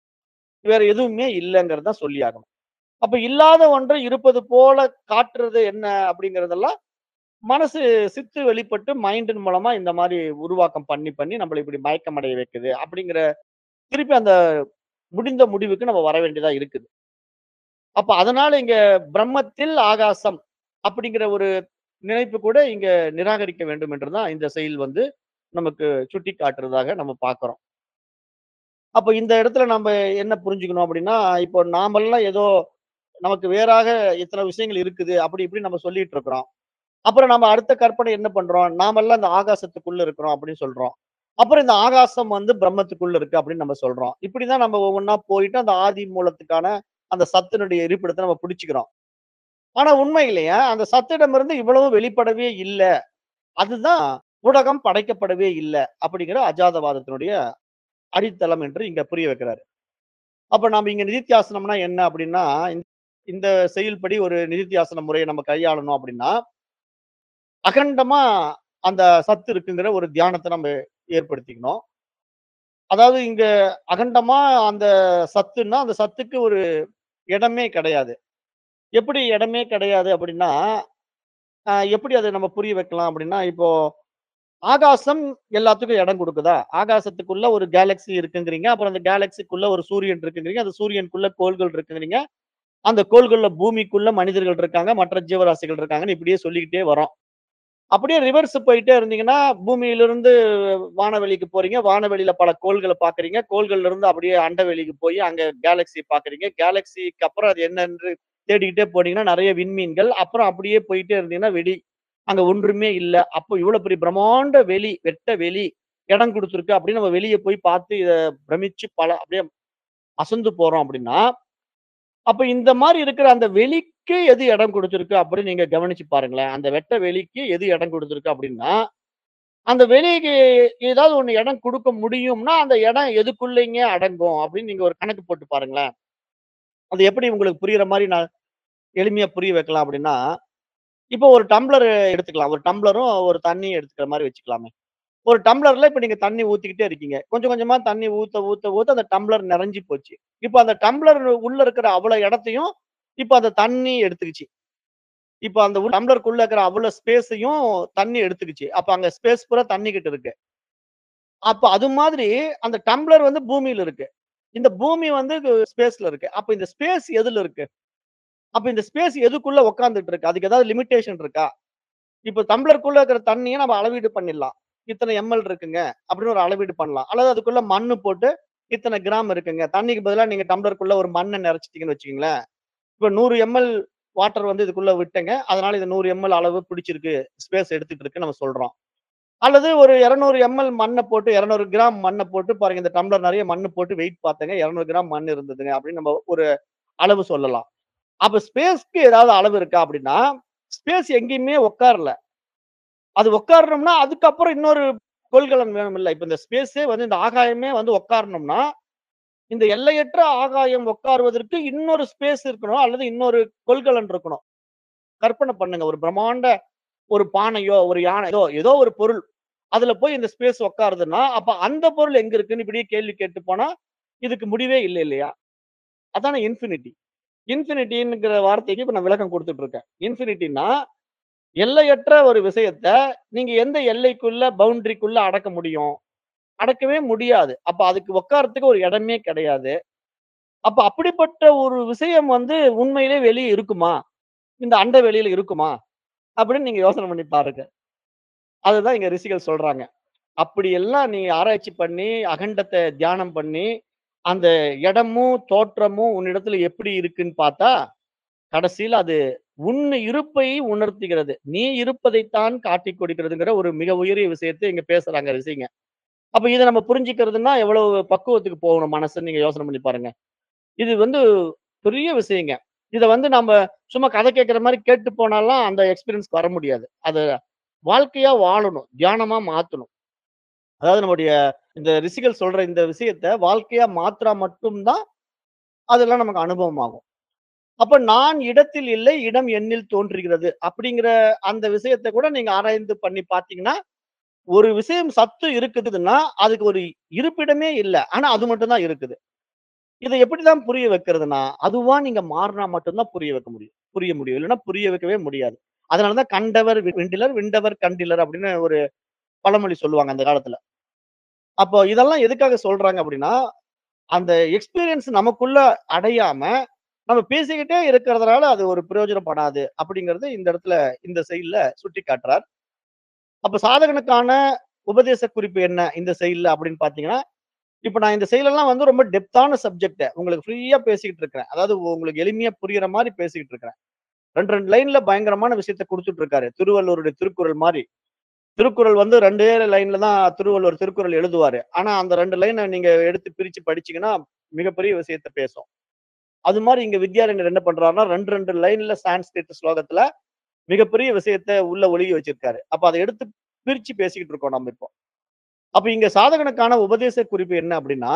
வேற எதுவுமே இல்லங்கிறத தான் சொல்லியாகணும். அப்ப இல்லாத ஒன்றை இருப்பது போல காட்டுறது என்ன அப்படிங்கிறதெல்லாம் மனசு சித்து வெளிப்பட்டு மைண்டின் மூலமா இந்த மாரி உருவாக்கம் பண்ணி, பண்ணி நம்மள இப்படி மயக்கம் அடைய வைக்குது. அப்படிங்கிற திருப்பி அந்த முடிந்த முடிவுக்கு நம்ம வர வேண்டியதா இருக்குது. அப்ப அதனால இங்க பிரம்மத்தில் ஆகாசம் அப்படிங்கிற ஒரு நினைப்பு கூட இங்க நிராகரிக்க வேண்டும் என்று தான் இந்த செயல் வந்து நமக்கு சுட்டிக்காட்டுறதாக நம்ம பார்க்கிறோம். அப்ப இந்த இடத்துல நம்ம என்ன புரிஞ்சுக்கணும் அப்படின்னா, இப்போ நாமெல்லாம் ஏதோ நமக்கு வேறாக இத்தனை விஷயங்கள் இருக்குது. அப்படி இப்படி நம்ம சொல்லிட்டு இருக்கிறோம். அப்புறம் நம்ம அடுத்த கற்பனை என்ன பண்றோம்? நாமெல்லாம் இந்த ஆகாசத்துக்குள்ள இருக்கிறோம் அப்படின்னு சொல்றோம். அப்புறம் இந்த ஆகாசம் வந்து பிரம்மத்துக்குள்ள இருக்கு அப்படின்னு நம்ம சொல்றோம். இப்படிதான் நம்ம ஒவ்வொன்னா போயிட்டு அந்த ஆதி மூலத்துக்கான அந்த சத்தினுடைய இருப்பிடத்த நம்ம பிடிச்சுக்கிறோம். ஆனா உண்மையிலேயே அந்த சத்திடமிருந்து இவ்வளவும் வெளிப்படவே இல்ல. அதுதான் ஊடகம் படைக்கப்படவே இல்ல. அப்படிங்கிற அஜாதவாதத்தினுடைய அடித்தளம் என்று இங்க புரிய வைக்கிறாரு. அப்ப நாம இங்க நிதித்தியாசனம்னா என்ன அப்படின்னா, இந்த இந்த செயல்படி ஒரு நிதித்தியாசன முறைய நம்ம கையாளணும் அப்படின்னா, அகண்டமா அந்த சத்து இருக்குங்கிற ஒரு தியானத்த நம்ம ஏற்படுத்திக்கணும். அதாவது இங்க அகண்டமா அந்த சத்துன்னா, அந்த சத்துக்கு ஒரு இடமே கிடையாது. எப்படி இடமே கிடையாது அப்படின்னா, அ எப்படி அத நம்ம புரிய வைக்கலாம் அப்படின்னா, இப்போ ஆகாசம் எல்லாத்துக்கும் இடம் குடுக்குதா? ஆகாசத்துக்குள்ள ஒரு கேலக்ஸி இருக்குங்கிறீங்க. அப்புறம் அந்த கேலக்ஸிக்குள்ள ஒரு சூரியன் இருக்குங்கிறீங்க. அந்த சூரியனுக்குள்ள கோள்கள் இருக்குங்கிறீங்க. அந்த கோள்கள்ல பூமிக்குள்ள மனிதர்கள் இருக்காங்க. மற்ற ஜீவராசிகள் இருக்காங்கன்னு இப்படியே சொல்லிக்கிட்டே வரோம். அப்படியே ரிவர்ஸ் போயிட்டே இருந்தீங்கன்னா, பூமியிலிருந்து வானவெளிக்கு போறீங்க. வானவெளியில பல கோள்கள பார்க்குறீங்க. கோள்கள்ல இருந்து அப்படியே அண்டவெளிக்கு போய் அங்க கேலக்ஸி பார்க்குறீங்க. கேலக்ஸிக்கு அப்புறம் அது என்னன்னு தேடிக்கிட்டே போனீங்கன்னா, நெறைய விண்மீன்கள். அப்புறம் அப்படியே போயிட்டே இருந்தீங்கன்னா, வெளி. அங்க ஒன்றுமே இல்ல. அப்போ இவ்வளோ பெரிய பிரம்மாண்ட வெளி, வெட்ட வெளி இடம் குடுத்திருக்கு அப்படின்னு நம்ம வெளிய போய் பார்த்து இத பிரமிச்சு பல அப்படியே அசந்து போறோம் அப்படின்னா, அப்ப இந்த மாரி இருக்கிற அந்த வெளிக்கு எது இடம் குடுத்திருக்கு அப்படின்னு நீங்க கவனிச்சு பாருங்களேன். அந்த வெட்ட வெளிக்கு எது இடம் குடுத்திருக்கு அப்படின்னா, அந்த வெளிக்கு ஏதாவது ஒண்ணு இடம் குடுக்க முடியும்னா, அந்த இடம் எதுக்குள்ளேங்க அடங்கும் அப்படின்னு நீங்க ஒரு கணக்கு போட்டு பாருங்களேன். அது எப்படி உங்களுக்கு புரியிற மாரி நான் எளிமையா புரிய வைக்கலாம் அப்படின்னா, இப்போ ஒரு டம்ளர் எடுத்துக்கலாம். ஒரு டம்ளரும், ஒரு தண்ணியும் எடுத்துக்கிற மாரி வச்சுக்கலாமே. ஒரு டம்ளர்ல இப்ப நீங்க தண்ணி ஊத்திக்கிட்டே இருக்கீங்க. கொஞ்சம் கொஞ்சமா தண்ணி ஊத்த, ஊத்த, ஊத்த அந்த டம்ளர் நெறஞ்சு போச்சு. இப்ப அந்த டம்ளர் உள்ள இருக்கிற அவ்வளோ இடத்தையும், இப்ப அந்த தண்ணி எடுத்துக்கிச்சு. இப்ப அந்த உள் டம்ளருக்குள்ள இருக்கிற அவ்வளோ ஸ்பேஸையும் தண்ணி எடுத்துக்கிச்சு. அப்ப அங்க ஸ்பேஸ் பூரா தண்ணி கிட்ட இருக்கு. அப்ப அது மாதிரி அந்த டம்ளர் வந்து பூமியில இருக்கு. இந்த பூமி வந்து ஸ்பேஸ்ல இருக்கு. அப்ப இந்த ஸ்பேஸ் எதுல இருக்கு? அப்ப இந்த ஸ்பேஸ் எதுக்குள்ள உட்கார்ந்துட்டு இருக்கு? அதுக்கு ஏதாவது லிமிட்டேஷன் இருக்கா? இப்ப டம்ளருக்குள்ள இருக்கிற தண்ணிய நம்ம அளவீடு பண்ணிடலாம். இத்தனை எம்எல் இருக்குங்க அப்படின்னு ஒரு அளவீடு பண்ணலாம். அல்லது அதுக்குள்ள மண்ணு போட்டு இத்தனை கிராம் இருக்குங்க. தண்ணிக்கு பதிலா நீங்க டம்ளருக்குள்ள ஒரு மண்ண நெறச்சிட்டீங்கன்னு வச்சுக்கங்களேன். இப்ப 100 எம்எல் வாட்டர் வந்து இதுக்குள்ள விட்டேங்க. அதனால இது 100 எம்எல் அளவு பிடிச்சிருக்கு. ஸ்பேஸ் எடுத்துட்டு இருக்குன்னு நம்ம சொல்றோம். அல்லது ஒரு 200 எம்எல் மண்ண போட்டு 200 கிராம் மண்ண போட்டு பாருங்க இந்த டம்ளர் நெறைய மண்ணு போட்டு வெயிட் பார்த்தேங்க. 200 கிராம் மண் இருந்ததுங்க அப்படின்னு நம்ம ஒரு அளவு சொல்லலாம். அப்ப ஸ்பேஸ்க்கு ஏதாவது அளவு இருக்கா அப்படின்னா, ஸ்பேஸ் எங்கேயுமே உட்காரல. அது உட்காரணும்னா, அதுக்கப்புறம் இன்னொரு கொள்கலன் வேணும்ல. இப்ப இந்த ஸ்பேஸே வந்து இந்த ஆகாயமே வந்து உட்காரணும்னா, இந்த எல்லையற்ற ஆகாயம் உட்காருவதற்கு இன்னொரு ஸ்பேஸ் இருக்கணும். அல்லது இன்னொரு கொள்கலன் இருக்கணும். கற்பனை பண்ணுங்க. ஒரு பிரம்மாண்ட ஒரு பானையோ, ஒரு யானையோ, ஏதோ ஒரு பொருள். அதுல போய் இந்த ஸ்பேஸ் உட்காருதுன்னா, அப்ப அந்த பொருள் எங்க இருக்குன்னு இப்படியே கேள்வி கேட்டு போனா, இதுக்கு முடிவே இல்ல இல்லையா? அதானே இன்ஃபினிட்டி. இன்ஃபினிட்டிங்கிற வார்த்தைக்கு இப்ப நான் விளக்கம் குடுத்துட்டு இருக்கேன். இன்ஃபினிட்டின்னா, எல்லையற்ற ஒரு விஷயத்த நீங்க எந்த எல்லைக்குள்ள, பவுண்டரிக்குள்ள அடக்க முடியும்? அடக்கவே முடியாது. அப்ப அதுக்கு உட்கார்றதுக்கு ஒரு இடமே கிடையாது. அப்ப அப்படிப்பட்ட ஒரு விஷயம் வந்து உண்மையிலே வெளிய இருக்குமா? இந்த அண்ட வெளியில இருக்குமா? அப்படின்னு நீங்க யோசனை பண்ணி பாருங்க. அதுதான் இங்க ரிஷிகள் சொல்றாங்க. அப்படியெல்லாம் நீங்க ஆராய்ச்சி பண்ணி, அகண்டத்த தியானம் பண்ணி, அந்த இடமும், தோற்றமும் உன்னிடத்துல எப்படி இருக்குன்னு பார்த்தா, கடைசியில அது உன் இருப்பை உணர்த்துகிறது. நீ இருப்பதைத்தான் காட்டிக் கொடுக்கிறதுங்கிற ஒரு மிக உயரிய விஷயத்த இங்க பேசுறாங்க ரிஷிங்க. அப்ப இத நம்ம புரிஞ்சுக்கிறதுன்னா, எவ்வளவு பக்குவத்துக்கு போகணும் மனசுன்னு நீங்க யோசனை பண்ணி பாருங்க. இது வந்து பெரிய விஷயங்க. இத வந்து நம்ம சும்மா கதை கேட்கிற மாரி கேட்டு போனாலாம் அந்த எக்ஸ்பீரியன்ஸ்க்கு வர முடியாது. அத வாழ்க்கையா வாழணும். தியானமா மாத்தணும். அதாவது நம்முடைய இந்த ரிஷிகள் சொல்ற இந்த விஷயத்த வாழ்க்கையா மாத்துனா மட்டும் தான், அதெல்லாம் நமக்கு அனுபவமாகும். அப்ப நான் இடத்தில் இல்லை, இடம் என்னில் தோன்றுகிறது. அப்படிங்கிற அந்த விஷயத்த கூட நீங்க ஆராய்ந்து பண்ணி பார்த்தீங்கன்னா, ஒரு விஷயம் சத்து இருக்குதுன்னா, அதுக்கு ஒரு இருப்பிடமே இல்ல. ஆனா அது மட்டும் தான் இருக்குது. இத எப்படிதான் புரிய வைக்கிறதுன்னா, அதுவா நீங்க மாறுனா மட்டும் தான் புரிய வைக்க முடியும். புரிய முடியும். இல்லன்னா புரிய வைக்கவே முடியாது. அதனால தான் கண்டவர் விண்டிலர், விண்டவர் கண்டிலர் அப்படின்னு ஒரு பழமொழி சொல்லுவாங்க அந்த காலத்துல. அப்போ இதெல்லாம் எதுக்காக சொல்றாங்க அப்படின்னா, அந்த எக்ஸ்பீரியன்ஸ் நமக்குள்ள அடையாம, நம்ம பேசிக்கிட்டே இருக்கிறதுனால அது ஒரு பிரயோஜனப்படாது. அப்படிங்கிறது இந்த இடத்துல இந்த செய்யுள்ல சுட்டிக்காட்டுறார். அப்ப சாதகனுக்கான உபதேச குறிப்பு என்ன இந்த செய்யுள்ல அப்படின்னு பார்த்தீங்கன்னா, இப்ப நான் இந்த செயலெல்லாம் வந்து ரொம்ப டெப்த்தான சப்ஜெக்ட். உங்களுக்கு ஃப்ரீயா பேசிக்கிட்டு இருக்கிறேன். அதாவது உங்களுக்கு எளிமையா புரியிற மாரி பேசிக்கிட்டு இருக்கிறேன். 2, 2 லைன்ல பயங்கரமான விஷயத்த குடுத்துட்டு இருக்காரு. திருவள்ளுவருடைய திருக்குறள் மாரி. திருக்குறள் வந்து 2 லைன்ல தான் திருவள்ளுவர் திருக்குறள் எழுதுவாரு. ஆனா அந்த 2 லைன நீங்க எடுத்து பிரிச்சு படிச்சீங்கன்னா, மிகப்பெரிய விஷயத்த பேசும். அது மாரி இங்க வித்யாரண்யர் என்ன பண்றாருன்னா, 2, 2 லைன்ல சான்ஸ்கிரிட் ஸ்லோகத்துல மிகப்பெரிய விஷயத்த உள்ள ஒழுகி வச்சிருக்காரு. அப்ப அத எடுத்து பிரிச்சு பேசிக்கிட்டு இருக்கோம் நம்ம இப்போ. அப்ப இங்க சாதகனுக்கான உபதேச குறிப்பு என்ன அப்படின்னா,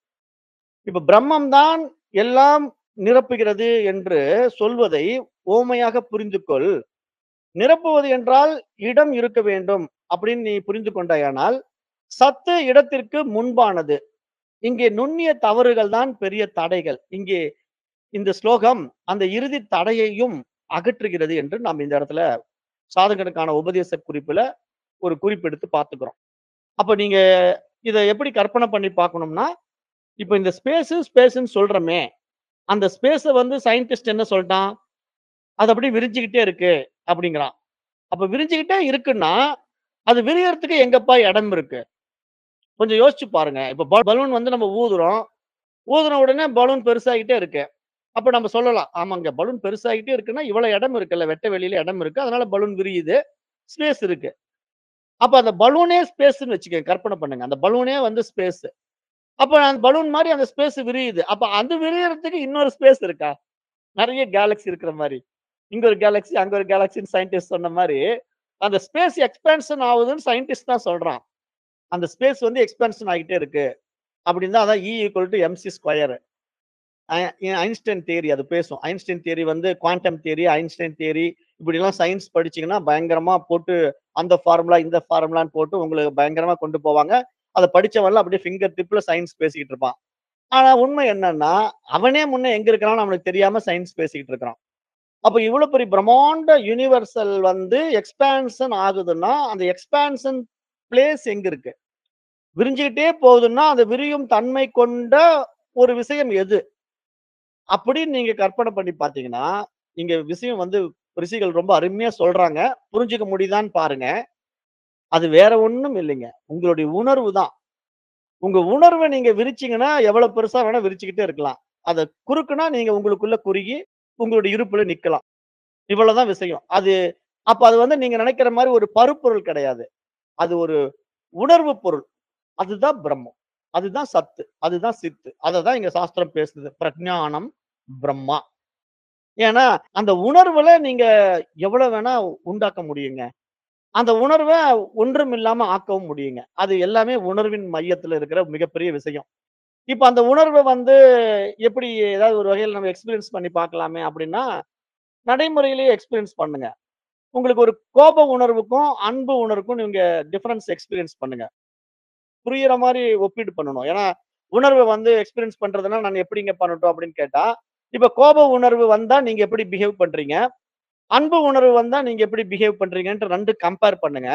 இப்ப பிரம்மம் தான் எல்லாம் நிரப்புகிறது என்று சொல்வதை உவமையாக புரிந்து கொள். நிரப்புவது என்றால் இடம் இருக்க வேண்டும் அப்படின்னு நீ புரிந்து கொண்டாயானால், சத்து இடத்திற்கு முன்பானது. இங்கே நுண்ணிய தவறுகள் தான் பெரிய தடைகள். இங்கே இந்த ஸ்லோகம் அந்த இறுதி தடையையும் அகற்றுகிறது என்று நாம் இந்த இடத்துல சாதகனுக்கான உபதேச குறிப்புல ஒரு குறிப்பெடுத்து பார்த்துக்கிறோம். அப்ப நீங்க இத எப்படி கற்பனை பண்ணி பார்க்கணும்னா, இப்ப இந்த ஸ்பேஸு, ஸ்பேஸ்ன்னு சொல்றோமே, அந்த ஸ்பேஸ வந்து சயின்டிஸ்ட் என்ன சொல்ட்டான்? அது அப்படியே விரிஞ்சுகிட்டே இருக்கு அப்படிங்கிறான். அப்ப விரிஞ்சுகிட்டே இருக்குன்னா, அது விரியறதுக்கு எங்கப்பா இடம் இருக்கு? கொஞ்சம் யோசிச்சு பாருங்க. இப்ப ப பலூன் வந்து நம்ம ஊதுறோம். ஊதுன உடனே பலூன் பெருசாகிட்டே இருக்கு. அப்ப நம்ம சொல்லலாம். ஆமாங்க பலூன் பெருசாகிட்டே இருக்குன்னா, இவ்வளவு இடம் இருக்குல்ல, வெட்ட வெளியில இடம் இருக்கு. அதனால பலூன் விரியுது. ஸ்பேஸ் இருக்கு. அப்ப அந்த பலூனே ஸ்பேஸ்ன்னு வச்சுக்கங்க. கற்பனை பண்ணுங்க. அந்த பலூனே வந்து ஸ்பேஸ். அப்ப அந்த பலூன் மாரி அந்த ஸ்பேஸ் விரியுது. அப்ப அது விரியறதுக்கு இன்னொரு ஸ்பேஸ் இருக்கா? நெறைய கேலக்ஸி இருக்கிற மாரி. இங்க ஒரு கேலக்ஸி, அங்க ஒரு கேலக்ஸின்னு சயின்டிஸ்ட் சொன்ன மாரி, அந்த ஸ்பேஸ் எக்ஸ்பான்ஷன் ஆவுதுன்னு சயின்டிஸ்ட் தான் சொல்றான். அந்த ஸ்பேஸ் வந்து எக்ஸ்பான்ஷன் ஆகிட்டே இருக்கு. அப்படின்னு தான் அதான் E equal to MC square. ஐ ஐன்ஸ்டைன் தியரி அது பேசும். ஐன்ஸ்டைன் தியரி வந்து குவாண்டம் தியரி, ஐன்ஸ்டைன் தியரி இப்படிலாம் சயின்ஸ் படிச்சீங்கன்னா, பயங்கரமா போட்டு அந்த ஃபார்முலா, இந்த ஃபார்முலான்னு போட்டு உங்களுக்கு பயங்கரமா கொண்டு போவாங்க. அத படிச்சவன்லாம் அப்படியே ஃபிங்கர் டிப்ல சயின்ஸ் பேசிக்கிட்டு இருப்பான். ஆனா உண்மை என்னன்னா, அவனே முன்ன எங்க இருக்கிறான்னு அவனுக்கு தெரியாம சயின்ஸ் பேசிக்கிட்டு இருக்கிறான். அப்ப இவ்வளவு பெரிய பிரம்மாண்ட யுனிவர்சல் வந்து எக்ஸ்பான்ஷன் ஆகுதுன்னா, அந்த எக்ஸ்பான்ஷன் பிளேஸ் எங்க இருக்கு? விரிஞ்சுகிட்டே போகுதுன்னா, அந்த விரியும் தன்மை கொண்ட ஒரு விஷயம் எது? அப்படின்னு நீங்க கற்பனை பண்ணி பார்த்தீங்கன்னா, இங்க விஷயம் வந்து ரிஷிகள் ரொம்ப அருமையா சொல்றாங்க. புரிஞ்சுக்க முடியுதான்னு பாருங்க. அது வேற ஒண்ணும் இல்லைங்க. உங்களுடைய உணர்வு தான். உங்க உணர்வ நீங்க விரிச்சீங்கன்னா, எவ்வளவு பெருசா வேணா விரிச்சுக்கிட்டே இருக்கலாம். அத குறுக்குனா நீங்க உங்களுக்குள்ள குறுகி, உங்களுடைய இருப்புல நிக்கலாம். இவ்வளவுதான் விஷயம். அது அப்ப அது வந்து நீங்க நினைக்கிற மாரி ஒரு பருப்பொருள் கிடையாது. அது ஒரு உணர்வு பொருள். அதுதான் பிரம்மம். அதுதான் சத்து. அதுதான் சித்து. அததான் இங்க சாஸ்திரம் பேசுது. பிரஞானம் பிரம்மா. ஏன்னா, அந்த உணர்வுல நீங்க எவ்வளவு வேணா உண்டாக்க முடியுங்க. அந்த உணர்வ ஒன்றும் இல்லாம ஆக்கவும் முடியுங்க. அது எல்லாமே உணர்வின் மையத்துல இருக்கிற மிகப்பெரிய விஷயம். இப்ப அந்த உணர்வ வந்து எப்படி ஏதாவது ஒரு வகையில நம்ம எக்ஸ்பீரியன்ஸ் பண்ணி பார்க்கலாமே அப்படின்னா, நடைமுறையிலேயே எக்ஸ்பீரியன்ஸ் பண்ணுங்க. உங்களுக்கு ஒரு கோப உணர்வுக்கும், அன்பு உணர்வுக்கும் நீங்க டிஃபரன்ஸ் எக்ஸ்பீரியன்ஸ் பண்ணுங்க. புரியிற மாரி ஒப்பீடு பண்ணணும். ஏன்னா, உணர்வ வந்து எக்ஸ்பீரியன்ஸ் பண்றதுன்னா நான் எப்படிங்க பண்ணட்டும் அப்படின்னு கேட்டா, இப்ப கோப உணர்வு வந்தா நீங்க எப்படி பிஹேவ் பண்றீங்க? அன்பு உணர்வு வந்தா நீங்க எப்படி பிஹேவ் பண்றீங்கன்ட்டு 2 கம்பேர் பண்ணுங்க.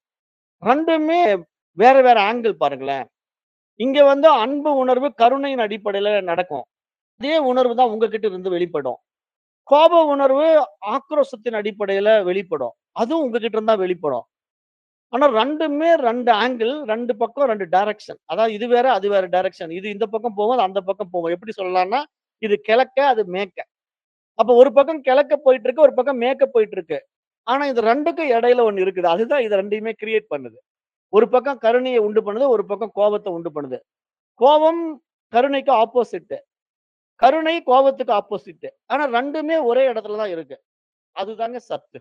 2மே வேற வேற ஆங்கிள் பாருங்களேன். இங்க வந்து அன்பு உணர்வு கருணையின் அடிப்படையில நடக்கும். அதே உணர்வு தான் உங்ககிட்ட இருந்து வெளிப்படும். கோப உணர்வு ஆக்ரோஷத்தின் அடிப்படையில வெளிப்படும். அதுவும் உங்ககிட்ட இருந்தா வெளிப்படும். ஆனா 2மே 2 ஆங்கிள், 2 பக்கம் 2 டைரக்ஷன். அதாவது இது வேற, அது வேற டைரக்ஷன். இது இந்த பக்கம் போகும், அது அந்த பக்கம் போகும். எப்படி சொல்லலாம்னா, இது கிழக்க, அது மேற்க. அப்ப ஒரு பக்கம் கிழக்க போயிட்டு இருக்கு, ஒரு பக்கம் மேற்க போயிட்டு இருக்கு. ஆனா இது 2க்கும் இடையில ஒண்ணு இருக்குது. அதுதான் இது 2யுமே கிரியேட் பண்ணுது. ஒரு பக்கம் கருணைய உண்டு பண்ணுது, ஒரு பக்கம் கோபத்த உண்டு பண்ணுது. கோபம் கருணைக்கு ஆப்போசிட். கருணை கோபத்துக்கு ஆப்போசிட். ஆனா 2மே ஒரே இடத்துல தான் இருக்கு. அதுதாங்க சத்து.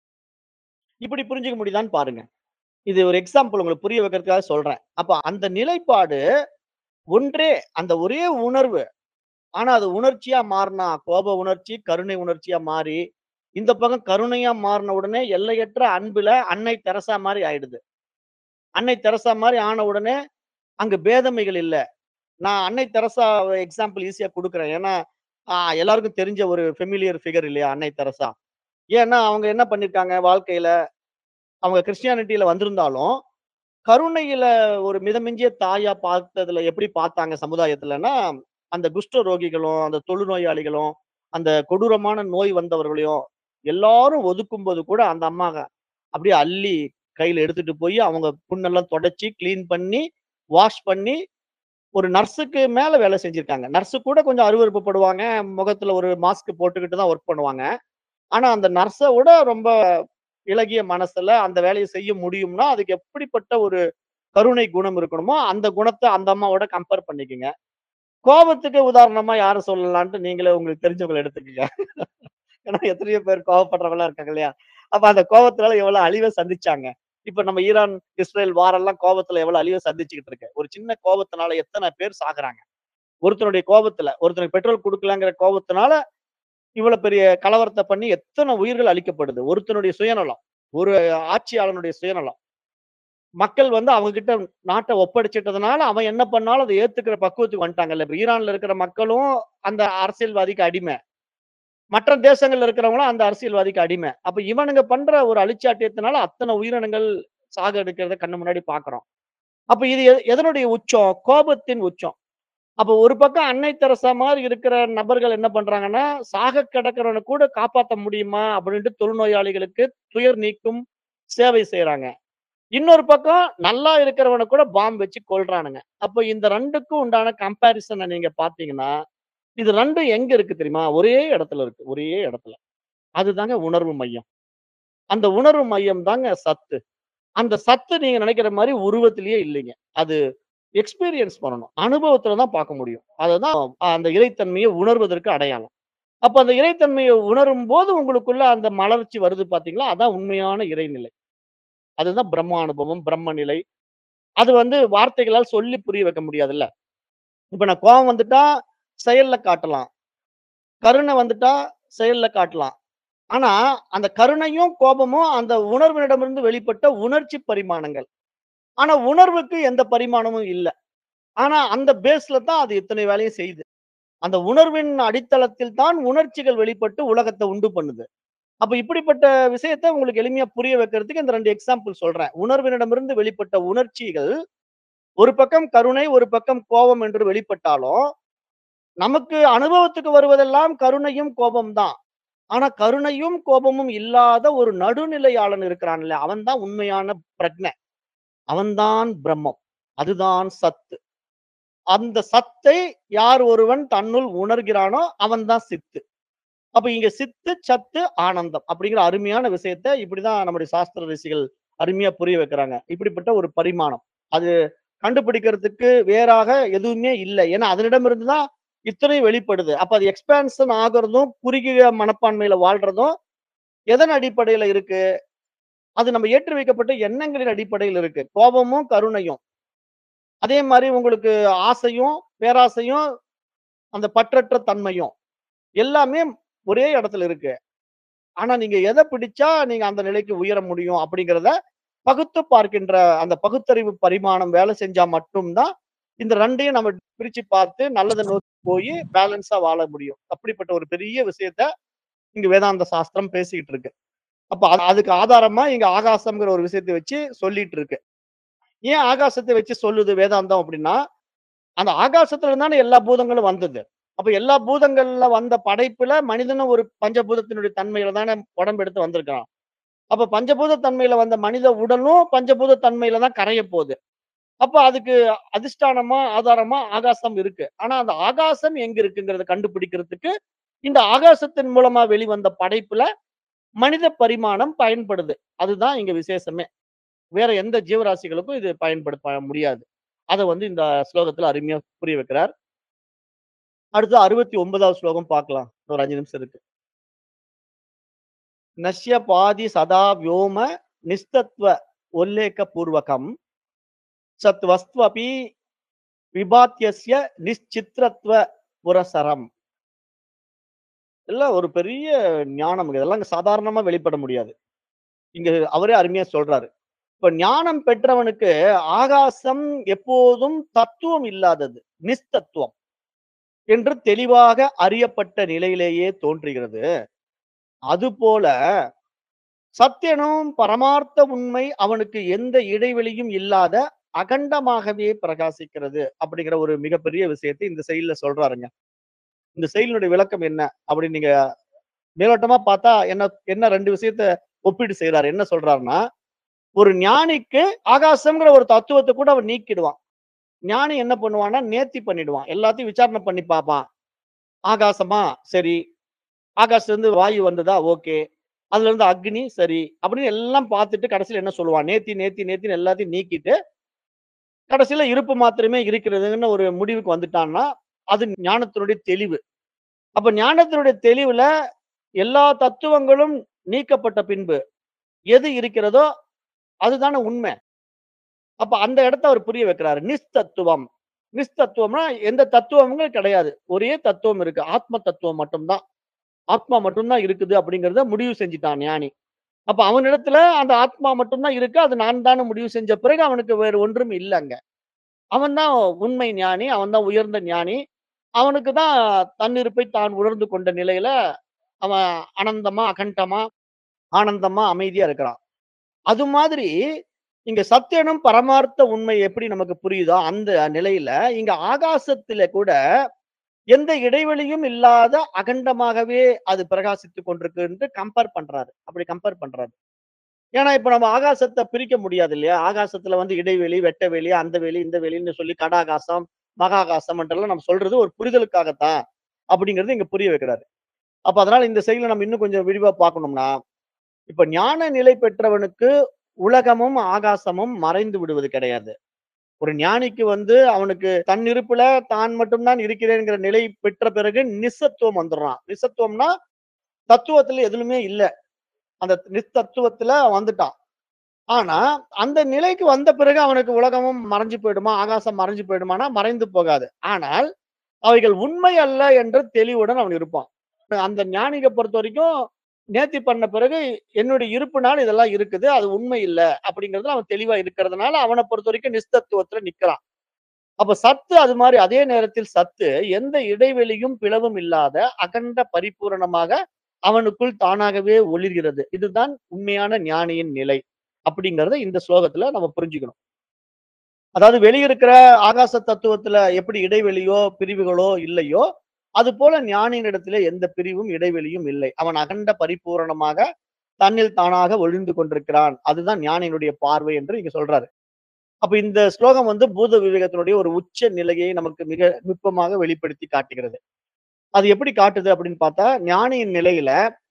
இப்படி புரிஞ்சுக்க முடியுதான்னு பாருங்க. இது ஒரு எக்ஸாம்பிள் உங்களுக்கு புரிய வைக்கிறதுக்காக சொல்றேன். அப்ப அந்த நிலைப்பாடு ஒன்றே. அந்த ஒரே உணர்வு. ஆனா அது உணர்ச்சியா மாறுனா, கோப உணர்ச்சி, கருணை உணர்ச்சியா மாறி, இந்த பக்கம் கருணையா மாறுன உடனே எல்லையற்ற அன்புல அன்னை தெரசா மாரி ஆயிடுது. அன்னை தெரசா மாரி ஆன உடனே, அங்க பேதமைகள் இல்ல. நான் அன்னை தெரசா எக்ஸாம்பிள் ஈஸியா குடுக்குறேன். ஏன்னா, அ எல்லாருக்கும் தெரிஞ்ச ஒரு ஃபெமிலியர் ஃபிகர் இல்லையா? அன்னை தெரசா. ஏன்னா, அவங்க என்ன பண்ணியிருக்காங்க வாழ்க்கையில, அவங்க கிறிஸ்டியானிட்டில வந்திருந்தாலும், கருணையில ஒரு மிதமிஞ்சிய தாயா பார்த்ததுல எப்படி பார்த்தாங்க சமுதாயத்துலன்னா, அந்த குஷ்ட ரோகிகளும், அந்த தொழுநோயாளிகளும், அந்த கொடூரமான நோய் வந்தவர்களையும் எல்லாரும் ஒதுக்கும்போது கூட அந்த அம்மா அப்படியே அள்ளி கையில எடுத்துட்டு போய் அவங்க புண்ணெல்லாம் தொடச்சு, கிளீன் பண்ணி, வாஷ் பண்ணி, ஒரு நர்ஸுக்கு மேல வேலை செஞ்சிருக்காங்க. நர்ஸ் கூட கொஞ்சம் அருவருப்பு படுவாங்க. முகத்துல ஒரு மாஸ்க் போட்டுக்கிட்டு தான் வொர்க் பண்ணுவாங்க. ஆனா அந்த நர்ஸ விட ரொம்ப இளகிய மனசுல அந்த வேலைய செய்ய முடியும்னா, அதுக்கு எப்படிப்பட்ட ஒரு கருணை குணம் இருக்கணுமோ, அந்த குணத்த அந்த அம்மாவோட கம்பேர் பண்ணிக்கங்க. கோபத்துக்கு உதாரணமா யார சொல்லலான்ட்டு நீங்களே உங்களுக்கு தெரிஞ்சவங்கள எடுத்துக்கங்க. ஏன்னா எத்தனையோ பேர் கோவப்படுறவங்கலாம் இருக்காங்க இல்லையா? அப்ப அந்த கோவத்தினால எவ்வளவு அழிவ சந்திச்சாங்க. இப்ப நம்ம ஈரான், இஸ்ரேல் வாரெல்லாம் கோவத்துல எவ்வளவு அழிவ சந்திச்சுக்கிட்டு இருக்கு. ஒரு சின்ன கோவத்தினால எத்தன பேர் சாகுறாங்க. ஒருத்தனுடைய கோபத்துல, ஒருத்தனுக்கு பெட்ரோல் குடுக்கலங்கிற கோவத்தினால, இவ்வளவு பெரிய கலவரத்த பண்ணி எத்தன உயிர்கள் அழிக்கப்படுது. ஒருத்தனுடைய சுயநலம். ஒரு ஆட்சியாளனுடைய சுயநலம். மக்கள் வந்து அவங்க கிட்ட நாட்ட ஒப்படைச்சிட்டதுனால, அவன் என்ன பண்ணாலும் அத ஏத்துக்கிற பக்குவத்துக்கு வந்துட்டாங்கல்ல. இப்ப ஈரான்ல இருக்கிற மக்களும் அந்த அரசியல்வாதிக்கு அடிமை. மற்ற தேசங்கள்ல இருக்கிறவங்களும் அந்த அரசியல்வாதிக்கு அடிமை. அப்ப இவனுங்க பண்ற ஒரு அழிச்சாட்டியத்தினால அத்தன உயிரினங்கள் சாகடிக்கிறத கண்ணு முன்னாடி பார்க்குறோம். அப்ப இது எ எதனுடைய உச்சம்? கோபத்தின் உச்சம். அப்ப ஒரு பக்கம் அன்னை தெரசா மாரி இருக்கிற நபர்கள் என்ன பண்றாங்கன்னா, சாக கிடக்கிறவன கூட காப்பாத்த முடியுமா? அப்படின்ட்டு தொழுநோயாளிகளுக்கு துயர் நீக்கும் சேவை செய்றாங்க. இன்னொரு பக்கம் நல்லா இருக்கிறவன கூட பாம் வச்சு கொல்றானுங்க. அப்ப இந்த 2க்கும் உண்டான கம்பேரிசன நீங்க பார்த்தீங்கன்னா, இது 2ம் எங்க இருக்கு தெரியுமா? ஒரே இடத்துல இருக்கு. ஒரே இடத்துல. அதுதாங்க உணர்வு மையம். அந்த உணர்வு மையம் தாங்க சத்து. அந்த சத்து நீங்க நினைக்கிற மாரி உருவத்திலேயே இல்லைங்க. அது எக்ஸ்பீரியன்ஸ் பண்ணணும். அனுபவத்துல தான் பார்க்க முடியும். அதுதான் அந்த இறைத்தன்மைய உணர்வதற்கு அடையாளம். அப்ப அந்த இறைத்தன்மைய உணரும்போது உங்களுக்குள்ள அந்த மலர்ச்சி வருது பார்த்தீங்களா? அதான் உண்மையான இறைநிலை. அதுதான் பிரம்மானுபவம், பிரம்ம நிலை. அது வந்து வார்த்தைகளால் சொல்லி புரிய வைக்க முடியாதுல்ல. இப்ப நான் கோவம் வந்துட்டா செயல்ல காட்டலாம். கருணை வந்துட்டா செயல்ல காட்டலாம். ஆனா, அந்த கருணையும், கோபமும் அந்த உணர்வினிடமிருந்து வெளிப்பட்ட உணர்ச்சி பரிமாணங்கள். ஆனா, உணர்வுக்கு எந்த பரிமாணமும் இல்ல. ஆனா, அந்த பேஸ்ல தான் அது இத்தனை வேலையும் செய்யுது. அந்த உணர்வின் அடித்தளத்தில் தான் உணர்ச்சிகள் வெளிப்பட்டு உலகத்த உண்டு பண்ணுது. அப்ப இப்படிப்பட்ட விஷயத்த உங்களுக்கு எளிமையா புரிய வைக்கிறதுக்கு இந்த 2 எக்ஸாம்பிள் சொல்றேன். உணர்வினிடமிருந்து வெளிப்பட்ட உணர்ச்சிகள், ஒரு பக்கம் கருணை, ஒரு பக்கம் கோபம் என்று வெளிப்பட்டாலும், நமக்கு அனுபவத்துக்கு வருவதெல்லாம் கருணையும், கோபம் தான். ஆனா, கருணையும், கோபமும் இல்லாத ஒரு நடுநிலையாளன் இருக்கிறான்ல, அவன் தான் உண்மையான பிரக்ஞ. அவன் தான் பிரம்மம். அதுதான் சத்து. அந்த சத்தை யார் ஒருவன் தன்னுள் உணர்கிறானோ, அவன் தான் சித்து. அப்ப இங்க சித்து, சத்து, ஆனந்தம் அப்படிங்கிற அருமையான விஷயத்த இப்படிதான் நம்முடைய சாஸ்திர ரிஷிகள் அருமையா புரிய வைக்கிறாங்க. இப்படிப்பட்ட ஒரு பரிமாணம். அது கண்டுபிடிக்கிறதுக்கு வேறாக எதுவுமே இல்ல. ஏன்னா, அதனிடமிருந்து தான் இத்தனையும் வெளிப்படுது. அப்ப அது எக்ஸ்பான்ஷன் ஆகுறதும், குறுகிய மனப்பான்மையில வாழ்றதும் எதன் அடிப்படையில இருக்கு? அது நம்ம ஏற்றி வைக்கப்பட்ட எண்ணங்களின் அடிப்படையில் இருக்கு. கோபமும், கருணையும். அதே மாரி உங்களுக்கு ஆசையும், பேராசையும், அந்த பற்றற்ற தன்மையும். எல்லாமே ஒரே இடத்துல இருக்கு. ஆனா, நீங்க எத பிடிச்சா நீங்க அந்த நிலைக்கு உயர முடியும் அப்படிங்கிறத பகுத்து பார்க்கின்ற அந்த பகுத்தறிவு பரிமாணம் வேலை செஞ்சா மட்டும் தான், இந்த 2யும் நம்ம பிரிச்சு பார்த்து நல்லத நோக்கி போயி பேலன்ஸா வாழ முடியும். அப்படிப்பட்ட ஒரு பெரிய விஷயத்த இங்க வேதாந்த சாஸ்திரம் பேசிக்கிட்டு இருக்கு. அப்ப அ அதுக்கு ஆதாரமா இங்க ஆகாசம்ங்கிற ஒரு விஷயத்த வச்சு சொல்லிட்டு இருக்கு. ஏன் ஆகாசத்த வச்சு சொல்லுது வேதாந்தம் அப்படின்னா, அந்த ஆகாசத்துல இருந்து தானே எல்லா பூதங்களும் வந்தது. அப்ப எல்லா பூதங்கள்ல வந்த படைப்புல மனிதனும் ஒரு பஞ்சபூதத்தினுடைய தன்மையில தானே உடம்பு எடுத்து வந்திருக்கான். அப்ப பஞ்சபூத தன்மையில வந்த மனித உடலும் பஞ்சபூத தன்மையில தான் கரையப் போகுது. அப்ப அதுக்கு அதிஷ்டானமா, ஆதாரமா ஆகாசம் இருக்கு. ஆனா, அந்த ஆகாசம் எங்க இருக்குங்கிறத கண்டுபிடிக்கிறதுக்கு, இந்த ஆகாசத்தின் மூலமா வெளிவந்த படைப்புல மனித பரிமாணம் பயன்படுது. அதுதான் இங்க விசேஷமே. வேற எந்த ஜீவராசிகளுக்கும் இது பயன்படுத்த முடியாது. அத வந்து இந்த ஸ்லோகத்துல அருமையா புரிய வைக்கிறார். அடுத்து 69வது ஸ்லோகம் பார்க்கலாம். ஒரு 5 நிமிஷம் இருக்கு. நஸ்ய பாதி சதா வ்யோம நிஸ்தத்வ உல்லேக பூர்வகம் சத் வஸ்துவபி விபாத்யஸ்ய நிச்சித்ரத்வ புரசரம். எல்லாம் ஒரு பெரிய ஞானம். இதெல்லாம் சாதாரணமா வெளிப்பட முடியாது. இங்க அவரே அருமையா சொல்றாரு. இப்ப ஞானம் பெற்றவனுக்கு ஆகாசம் எப்போதும் தத்துவம் இல்லாதது. நிஸ்தத்துவம். என்று தெளிவாக அறியப்பட்ட நிலையிலேயே தோன்றுகிறது. அதுபோல சத்யனும் பரமார்த்த உண்மை அவனுக்கு எந்த இடைவெளியும் இல்லாத அகண்டமாகவே பிரகாசிக்கிறது. அப்படிங்கிற ஒரு மிகப்பெரிய விஷயத்தை இந்த செயல்ல சொல்றாருங்க. இந்த செயலினுடைய விளக்கம் என்ன? அப்படின்னு நீங்க மேலோட்டமா பார்த்தா என்ன என்ன 2 விஷயத்த ஒப்பீடு செய்றாரு. என்ன சொல்றாருன்னா, ஒரு ஞானிக்கு ஆகாசம்ங்கிற ஒரு தத்துவத்த கூட அவன் நீக்கிடுவான். ஞானி என்ன பண்ணுவான்னா, நேர்த்தி பண்ணிடுவான். எல்லாத்தையும் விசாரணை பண்ணி பார்ப்பான். ஆகாசமா? சரி. ஆகாசத்துலருந்து வாயு வந்ததா? ஓகே. அதுலருந்து அக்னி? சரி. அப்படின்னு எல்லாம் பார்த்துட்டு கடைசியில என்ன சொல்லுவான்? நேத்தி, நேத்தி, நேத்தின்னு எல்லாத்தையும் நீக்கிட்டு, கடைசியில இருப்பு மாத்திரமே இருக்கிறதுன்னு ஒரு முடிவுக்கு வந்துட்டான்னா, அது ஞானத்தினுடைய தெளிவு. அப்ப ஞானத்தினுடைய தெளிவுல எல்லா தத்துவங்களும் நீக்கப்பட்ட பின்பு, எது இருக்கிறதோ அதுதானே உண்மை. அப்ப அந்த இடத்த அவர் புரிய வைக்கிறாரு. நிஸ்தத்துவம். நிஸ்தத்துவம்னா எந்த தத்துவமும் கிடையாது. ஒரே தத்துவம் இருக்கு. ஆத்ம தத்துவம் மட்டும் தான். ஆத்மா மட்டும் தான் இருக்குது அப்படிங்கிறத முடிவு செஞ்சுட்டான் ஞானி. அப்ப அவனிடத்துல அந்த ஆத்மா மட்டும் தான் இருக்கு. அது நான் தான்னு முடிவு செஞ்ச பிறகு அவனுக்கு வேறு ஒன்றும் இல்ல அங்க. அவன் தான் உண்மை ஞானி. அவன் தான் உயர்ந்த ஞானி. அவனுக்கு தான் தன்னிருப்பை தான் உணர்ந்து கொண்ட நிலையில அவன் அனந்தமா, அகண்டமா, ஆனந்தமா, அமைதியா இருக்கிறான். அது மாதிரி இங்க சத்தியனும் பரமார்த்த உண்மை எப்படி நமக்கு புரியுதோ அந்த நிலையில இங்க ஆகாசத்தில கூட எந்த இடைவெளியும் இல்லாத அகண்டமாகவே அது பிரகாசித்துக் கொண்டிருக்கு என்று கம்பேர் பண்றாரு அப்படி கம்பேர் பண்றாரு ஏன்னா இப்ப நம்ம ஆகாசத்தை பிரிக்க முடியாது இல்லையா ஆகாசத்துல வந்து இடைவெளி வெட்ட வெளி அந்த வெளி இந்த வெளின்னு சொல்லி கடாகாசம் மகாகாசம் என்றெல்லாம் நம்ம சொல்றது ஒரு புரிதலுக்காகத்தான் அப்படிங்கிறது இங்க புரிய வைக்கிறாரு அப்ப அதனால இந்த செயலை நம்ம இன்னும் கொஞ்சம் விரிவா பார்க்கணும்னா இப்ப ஞான நிலை பெற்றவனுக்கு உலகமும் ஆகாசமும் மறைந்து விடுவது கிடையாது ஒரு ஞானிக்கு வந்து அவனுக்கு தன் இருப்புல தான் மட்டும்தான் இருக்கிறேங்கிற நிலை பெற்ற பிறகு நிசத்துவம் வந்துடுறான் நிசத்துவம்னா தத்துவத்துல எதுவுமே இல்ல அந்த நித்தத்துவத்துல வந்துட்டான் ஆனா அந்த நிலைக்கு வந்த பிறகு அவனுக்கு உலகமும் மறைஞ்சு போயிடுமா ஆகாசம் மறைஞ்சு போயிடுமானா மறைந்து போகாது ஆனால் அவைகள் உண்மை அல்ல என்ற தெளிவுடன் அவன் இருப்பான் அந்த ஞானிக பொறுத்த வரைக்கும் நேர்த்தி பண்ண பிறகு என்னுடைய இருப்புனால இதெல்லாம் இருக்குது அது உண்மை இல்ல அப்படிங்கறதுல அவன் தெளிவா இருக்கிறதுனால அவனை பொறுத்த வரைக்கும் நிஸ்தத்துவத்துல நிக்கிறான் அப்ப சத்து அது மாதிரி அதே நேரத்தில் சத்து எந்த இடைவெளியும் பிளவும் இல்லாத அகண்ட பரிபூரணமாக அவனுக்குள் தானாகவே ஒளிர்கிறது இதுதான் உண்மையான ஞானியின் நிலை அப்படிங்கறத இந்த ஸ்லோகத்துல நம்ம புரிஞ்சுக்கணும் அதாவது வெளியிருக்கிற ஆகாச தத்துவத்துல எப்படி இடைவெளியோ பிரிவுகளோ இல்லையோ அது போல ஞானியினிடத்திலே எந்த பிரிவும் இடைவெளியும் இல்லை அவன் அகண்ட பரிபூரணமாக தன்னில் தானாக ஒளிந்து கொண்டிருக்கிறான் அதுதான் ஞானியினுடைய பார்வை என்று இங்க சொல்றாரு அப்ப இந்த ஸ்லோகம் வந்து பூத விவேகத்தினுடைய ஒரு உச்ச நிலையை நமக்கு மிக நுட்பமாக வெளிப்படுத்தி காட்டுகிறது அது எப்படி காட்டுது அப்படின்னு பார்த்தா ஞானியின் நிலையில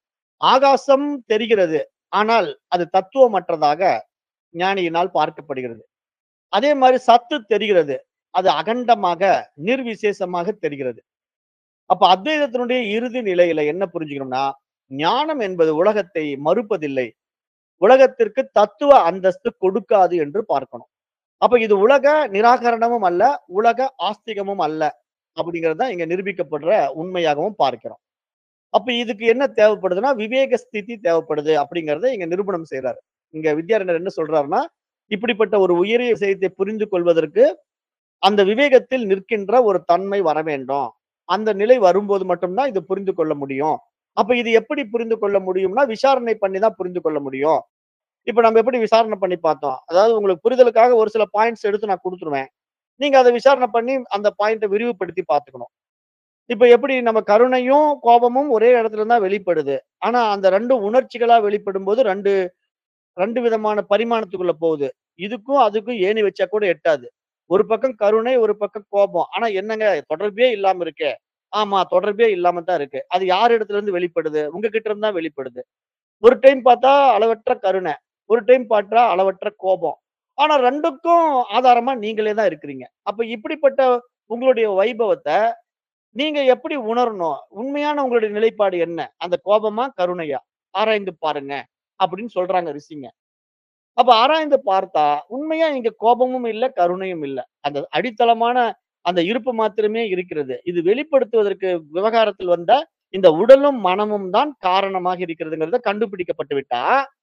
ஆகாசம் தெரிகிறது ஆனால் அது தத்துவமற்றதாக ஞானியினால் பார்க்கப்படுகிறது அதே மாதிரி சத்து தெரிகிறது அது அகண்டமாக நிர்விசேஷமாக தெரிகிறது அப்ப அத்வைதத்தினுடைய இறுதி நிலையில என்ன புரிஞ்சுக்கணும்னா ஞானம் என்பது உலகத்தை மறுப்பதில்லை உலகத்திற்கு தத்துவ அந்தஸ்து கொடுக்காது என்று பார்க்கணும் அப்ப இது உலக நிராகரணமும் அல்ல உலக ஆஸ்திகமும் அல்ல அப்படிங்கிறது தான் இங்க நிரூபிக்கப்படுற உண்மையாகவும் பார்க்கிறோம் அப்ப இதுக்கு என்ன தேவைப்படுதுன்னா விவேக ஸ்திதி தேவைப்படுது அப்படிங்கறத இங்க நிரூபணம் செய்யறாரு இங்க வித்யாரண்யர் என்ன சொல்றாருன்னா இப்படிப்பட்ட ஒரு உயரிய விஷயத்தை புரிந்து கொள்வதற்கு அந்த விவேகத்தில் நிற்கின்ற ஒரு தன்மை வர வேண்டும் அந்த நிலை வரும்போது மட்டும்தான் இது புரிந்து கொள்ள முடியும் அப்ப இது எப்படி புரிந்து கொள்ள முடியும்னா விசாரணை பண்ணி தான் புரிந்து கொள்ள முடியும் இப்ப நம்ம எப்படி விசாரணை பண்ணி பார்த்தோம் அதாவது உங்களுக்கு புரிதலுக்காக ஒரு சில பாயிண்ட்ஸ் எடுத்து நான் கொடுத்துருவேன் நீங்க அதை விசாரணை பண்ணி அந்த பாயிண்ட்டை விரிவுபடுத்தி பார்த்துக்கணும் இப்ப எப்படி நம்ம கருணையும் கோபமும் ஒரே இடத்துல தான் வெளிப்படுது ஆனா அந்த ரெண்டு உணர்ச்சிகளா வெளிப்படும் போது ரெண்டு ரெண்டு விதமான பரிமாணத்துக்குள்ள போகுது இதுக்கும் அதுக்கும் ஏணி வச்சா கூட எட்டாது ஒரு பக்கம் கருணை ஒரு பக்கம் கோபம் ஆனா என்னங்க தொடர்பே இல்லாம இருக்கே ஆமா தொடர்பே இல்லாம தான் இருக்கு அது யார் இடத்துல இருந்து வெளிப்படுது உங்ககிட்ட இருந்து தான் வெளிப்படுது ஒரு டைம் பார்த்தா அளவற்ற கருணை ஒரு டைம் பார்த்தா அளவற்ற கோபம் ஆனா ரெண்டுக்கும் ஆதாரமா நீங்களே தான் இருக்கிறீங்க அப்ப இப்படிப்பட்ட உங்களுடைய வைபவத்தை நீங்க எப்படி உணரணும் உண்மையான உங்களுடைய நிலைப்பாடு என்ன அந்த கோபமா கருணையா ஆராய்ந்து பாருங்க அப்படின்னு சொல்றாங்க ரிஷிங்க அப்ப ஆராய்ந்து பார்த்தா உண்மையா இங்க கோபமும் இல்ல கருணையும் இல்ல அந்த அடித்தளமான அந்த இருப்பு மாத்திரமே இருக்கிறது இது வெளிப்படுத்துவதற்கு விவகாரத்தில் வந்த இந்த உடலும் மனமும் தான் காரணமாக இருக்கிறதுங்கிறத கண்டுபிடிக்கப்பட்டு விட்டா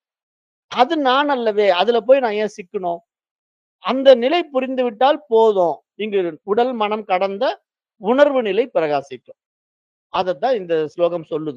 அது நான் அல்லவே அதுல போய் நான் ஏன் சிக்கணும் அந்த நிலை புரிந்து விட்டால் போதும் இங்கு உடல் மனம் கடந்த உணர்வு நிலை பிரகாசிக்கும் அதைத்தான் இந்த ஸ்லோகம் சொல்லுது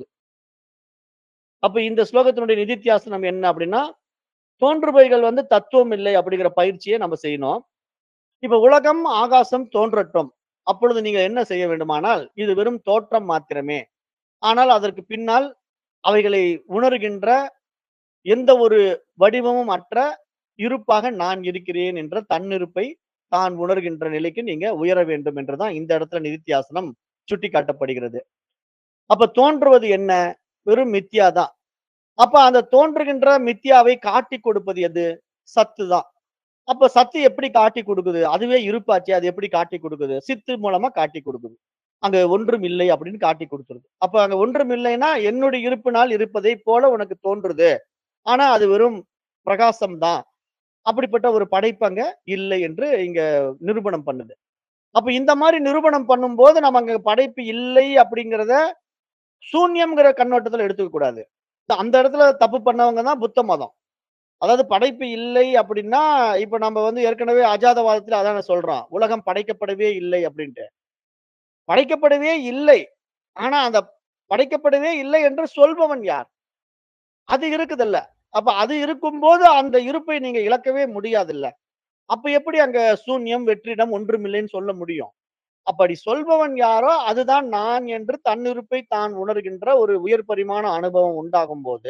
அப்ப இந்த ஸ்லோகத்தினுடைய நிதித்தியாசனம் என்ன அப்படின்னா தோன்றுபவைகள் வந்து தத்துவம் இல்லை அப்படிங்கிற பயிற்சியை நம்ம செய்யணும் இப்ப உலகம் ஆகாசம் தோன்றட்டும் அப்பொழுது நீங்க என்ன செய்ய வேண்டுமானால் இது வெறும் தோற்றம் மாத்திரமே ஆனால் அதற்கு பின்னால் அவைகளை உணர்கின்ற எந்த ஒரு வடிவமும் அற்ற இருப்பாக நான் இருக்கிறேன் என்ற தன்னிருப்பை தான் உணர்கின்ற நிலைக்கு நீங்க உயர வேண்டும் என்றுதான் இந்த இடத்துல நிதித்தியாசனம் சுட்டி காட்டப்படுகிறது அப்ப தோன்றுவது என்ன வெறும் மித்யா தான் அப்ப அந்த தோன்றுகின்ற மித்யாவை காட்டி கொடுப்பது எது சத்து தான் அப்ப சத்து எப்படி காட்டி கொடுக்குது அதுவே இருப்பாச்சு அது எப்படி காட்டி கொடுக்குது சித்து மூலமா காட்டி கொடுக்குது அங்க ஒன்றும் இல்லை அப்படின்னு காட்டி கொடுத்துருது அப்ப அங்க ஒன்றும் இல்லைன்னா என்னுடைய இருப்பினால் இருப்பதை போல உனக்கு தோன்றுது ஆனா அது வெறும் பிரகாசம் தான் அப்படிப்பட்ட ஒரு படைப்பு அங்க இல்லை என்று இங்க நிரூபணம் பண்ணுது அப்ப இந்த மாதிரி நிரூபணம் பண்ணும்போது நம்ம அங்க படைப்பு இல்லை அப்படிங்கிறத சூன்யம்ங்கிற கண்ணோட்டத்துல எடுத்துக்க கூடாது அந்த இடத்துல தப்பு பண்ணவங்க தான் புத்த மதம் அதாவது படைப்பு இல்லை அப்படின்னா இப்ப நம்ம வந்து ஏற்கனவே அஜாதவாதத்துல அதான சொல்றோம் உலகம் படைக்கப்படவே இல்லை அப்படின்ட்டு படைக்கப்படவே இல்லை ஆனா அந்த படைக்கப்படவே இல்லை என்று சொல்பவன் யார் அது இருக்குதல்ல அப்ப அது இருக்கும்போது அந்த இருப்பை நீங்க இழக்கவே முடியாதுல்ல. அப்ப எப்படி அங்க சூன்யம், வெற்றிடம் ஒன்றுமில்லைன்னு சொல்ல முடியும்? அப்படி சொல்பவன் யாரோ அதுதான் நான் என்று தன்னிருப்பை தான் உணர்கின்ற ஒரு உயர் பரிமாண அனுபவம் உண்டாகும்போது,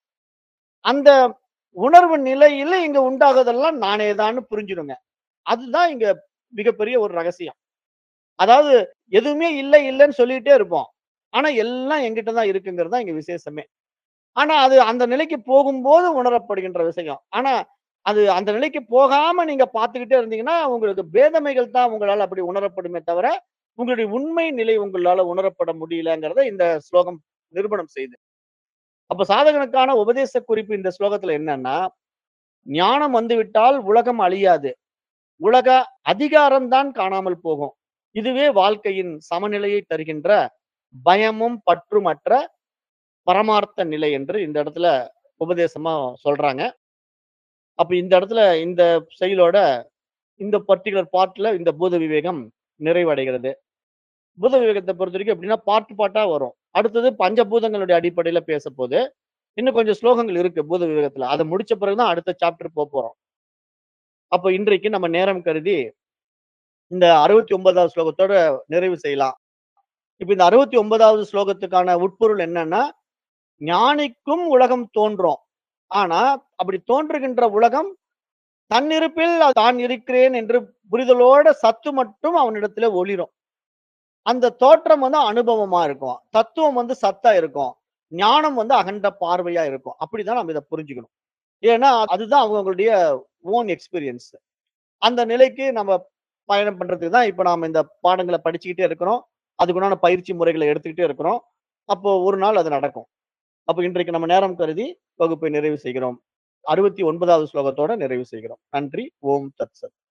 அந்த உணர்வு நிலையில இங்க உண்டாகுதெல்லாம் நானே தான்னு புரிஞ்சிடுங்க. அதுதான் இங்க மிகப்பெரிய ஒரு ரகசியம். அதாவது எதுவுமே இல்ல, இல்லன்னு சொல்லிட்டே இருப்போம். ஆனா எல்லாம் என்கிட்ட தான் இருக்குங்கிறது தான் இங்க விசேஷமே. ஆனா அது அந்த நிலைக்கு போகும்போது உணரப்படுகின்ற விஷயம். ஆனா அது அந்த நிலைக்கு போகாம நீங்க பார்த்துக்கிட்டே இருந்தீங்கன்னா, உங்களுக்கு பேதமைகள் தான் உங்களால அப்படி உணரப்படுமே தவிர, உங்களுடைய உண்மை நிலை உங்களால உணரப்பட முடியலங்கிறத இந்த ஸ்லோகம் நிரூபணம் செய்யுது. அப்ப சாதகனுக்கான உபதேச குறிப்பு இந்த ஸ்லோகத்துல என்னன்னா, ஞானம் வந்துவிட்டால் உலகம் அழியாது. உலக அதிகாரம் தான் காணாமல் போகும். இதுவே வாழ்க்கையின் சமநிலையை தருகின்ற பயமும் பற்றுமற்ற பரமார்த்த நிலை என்று இந்த இடத்துல உபதேசமா சொல்றாங்க. அப்ப இந்த இடத்துல இந்த செயலோட இந்த பர்ட்டிகுலர் பார்ட்ல இந்த பூத விவேகம் நிறைவடைகிறது. பூத விவேகத்த பொறுத்தவரைக்கும் எப்படின்னா, பார்ட் பார்ட்டா வரும். அடுத்தது பஞ்சபூதங்களுடைய அடிப்படையில பேசப்போது. இன்னும் கொஞ்சம் ஸ்லோகங்கள் இருக்கு பூத விவேகத்துல. அத முடிச்ச பிறகு தான் அடுத்த சாப்டர் போப்போறோம். அப்ப இன்றைக்கு நம்ம நேரம் கருதி இந்த 69வது ஸ்லோகத்தோட நிறைவு செய்யலாம். இப்ப இந்த 69வது ஸ்லோகத்துக்கான உட்பொருள் என்னன்னா, ஞானிக்கும் உலகம் தோன்றும். ஆனா, அப்படி தோன்றுகின்ற உலகம் தன்னிருப்பில் தான் இருக்கிறேன் என்று புரிதலோட சத்து மட்டும் அவனிடத்திலே ஒளிரும். அந்த தோற்றம் வந்து அனுபவமா இருக்கும். தத்துவம் வந்து சத்தா இருக்கும். ஞானம் வந்து அகண்ட பார்வையா இருக்கும். அப்படிதான் நம்ம இத புரிஞ்சுக்கணும். ஏன்னா, அதுதான் அவங்களுடைய ஓன் எக்ஸ்பீரியன்ஸ். அந்த நிலைக்கு நம்ம பயணம் பண்றதுக்கு தான் இப்ப நாம இந்த பாடங்கள படிச்சுக்கிட்டே இருக்கிறோம். அதுக்குண்டான பயிற்சி முறைகள எடுத்துக்கிட்டே இருக்கிறோம். அப்போ ஒரு நாள் அது நடக்கும். அப்ப இன்றைக்கு நம்ம நேரம் கருதி வகுப்பை நிறைவு செய்கிறோம். 69வது ஸ்லோகத்தோட நிறைவு செய்கிறோம். நன்றி. ஓம் தத் சத்.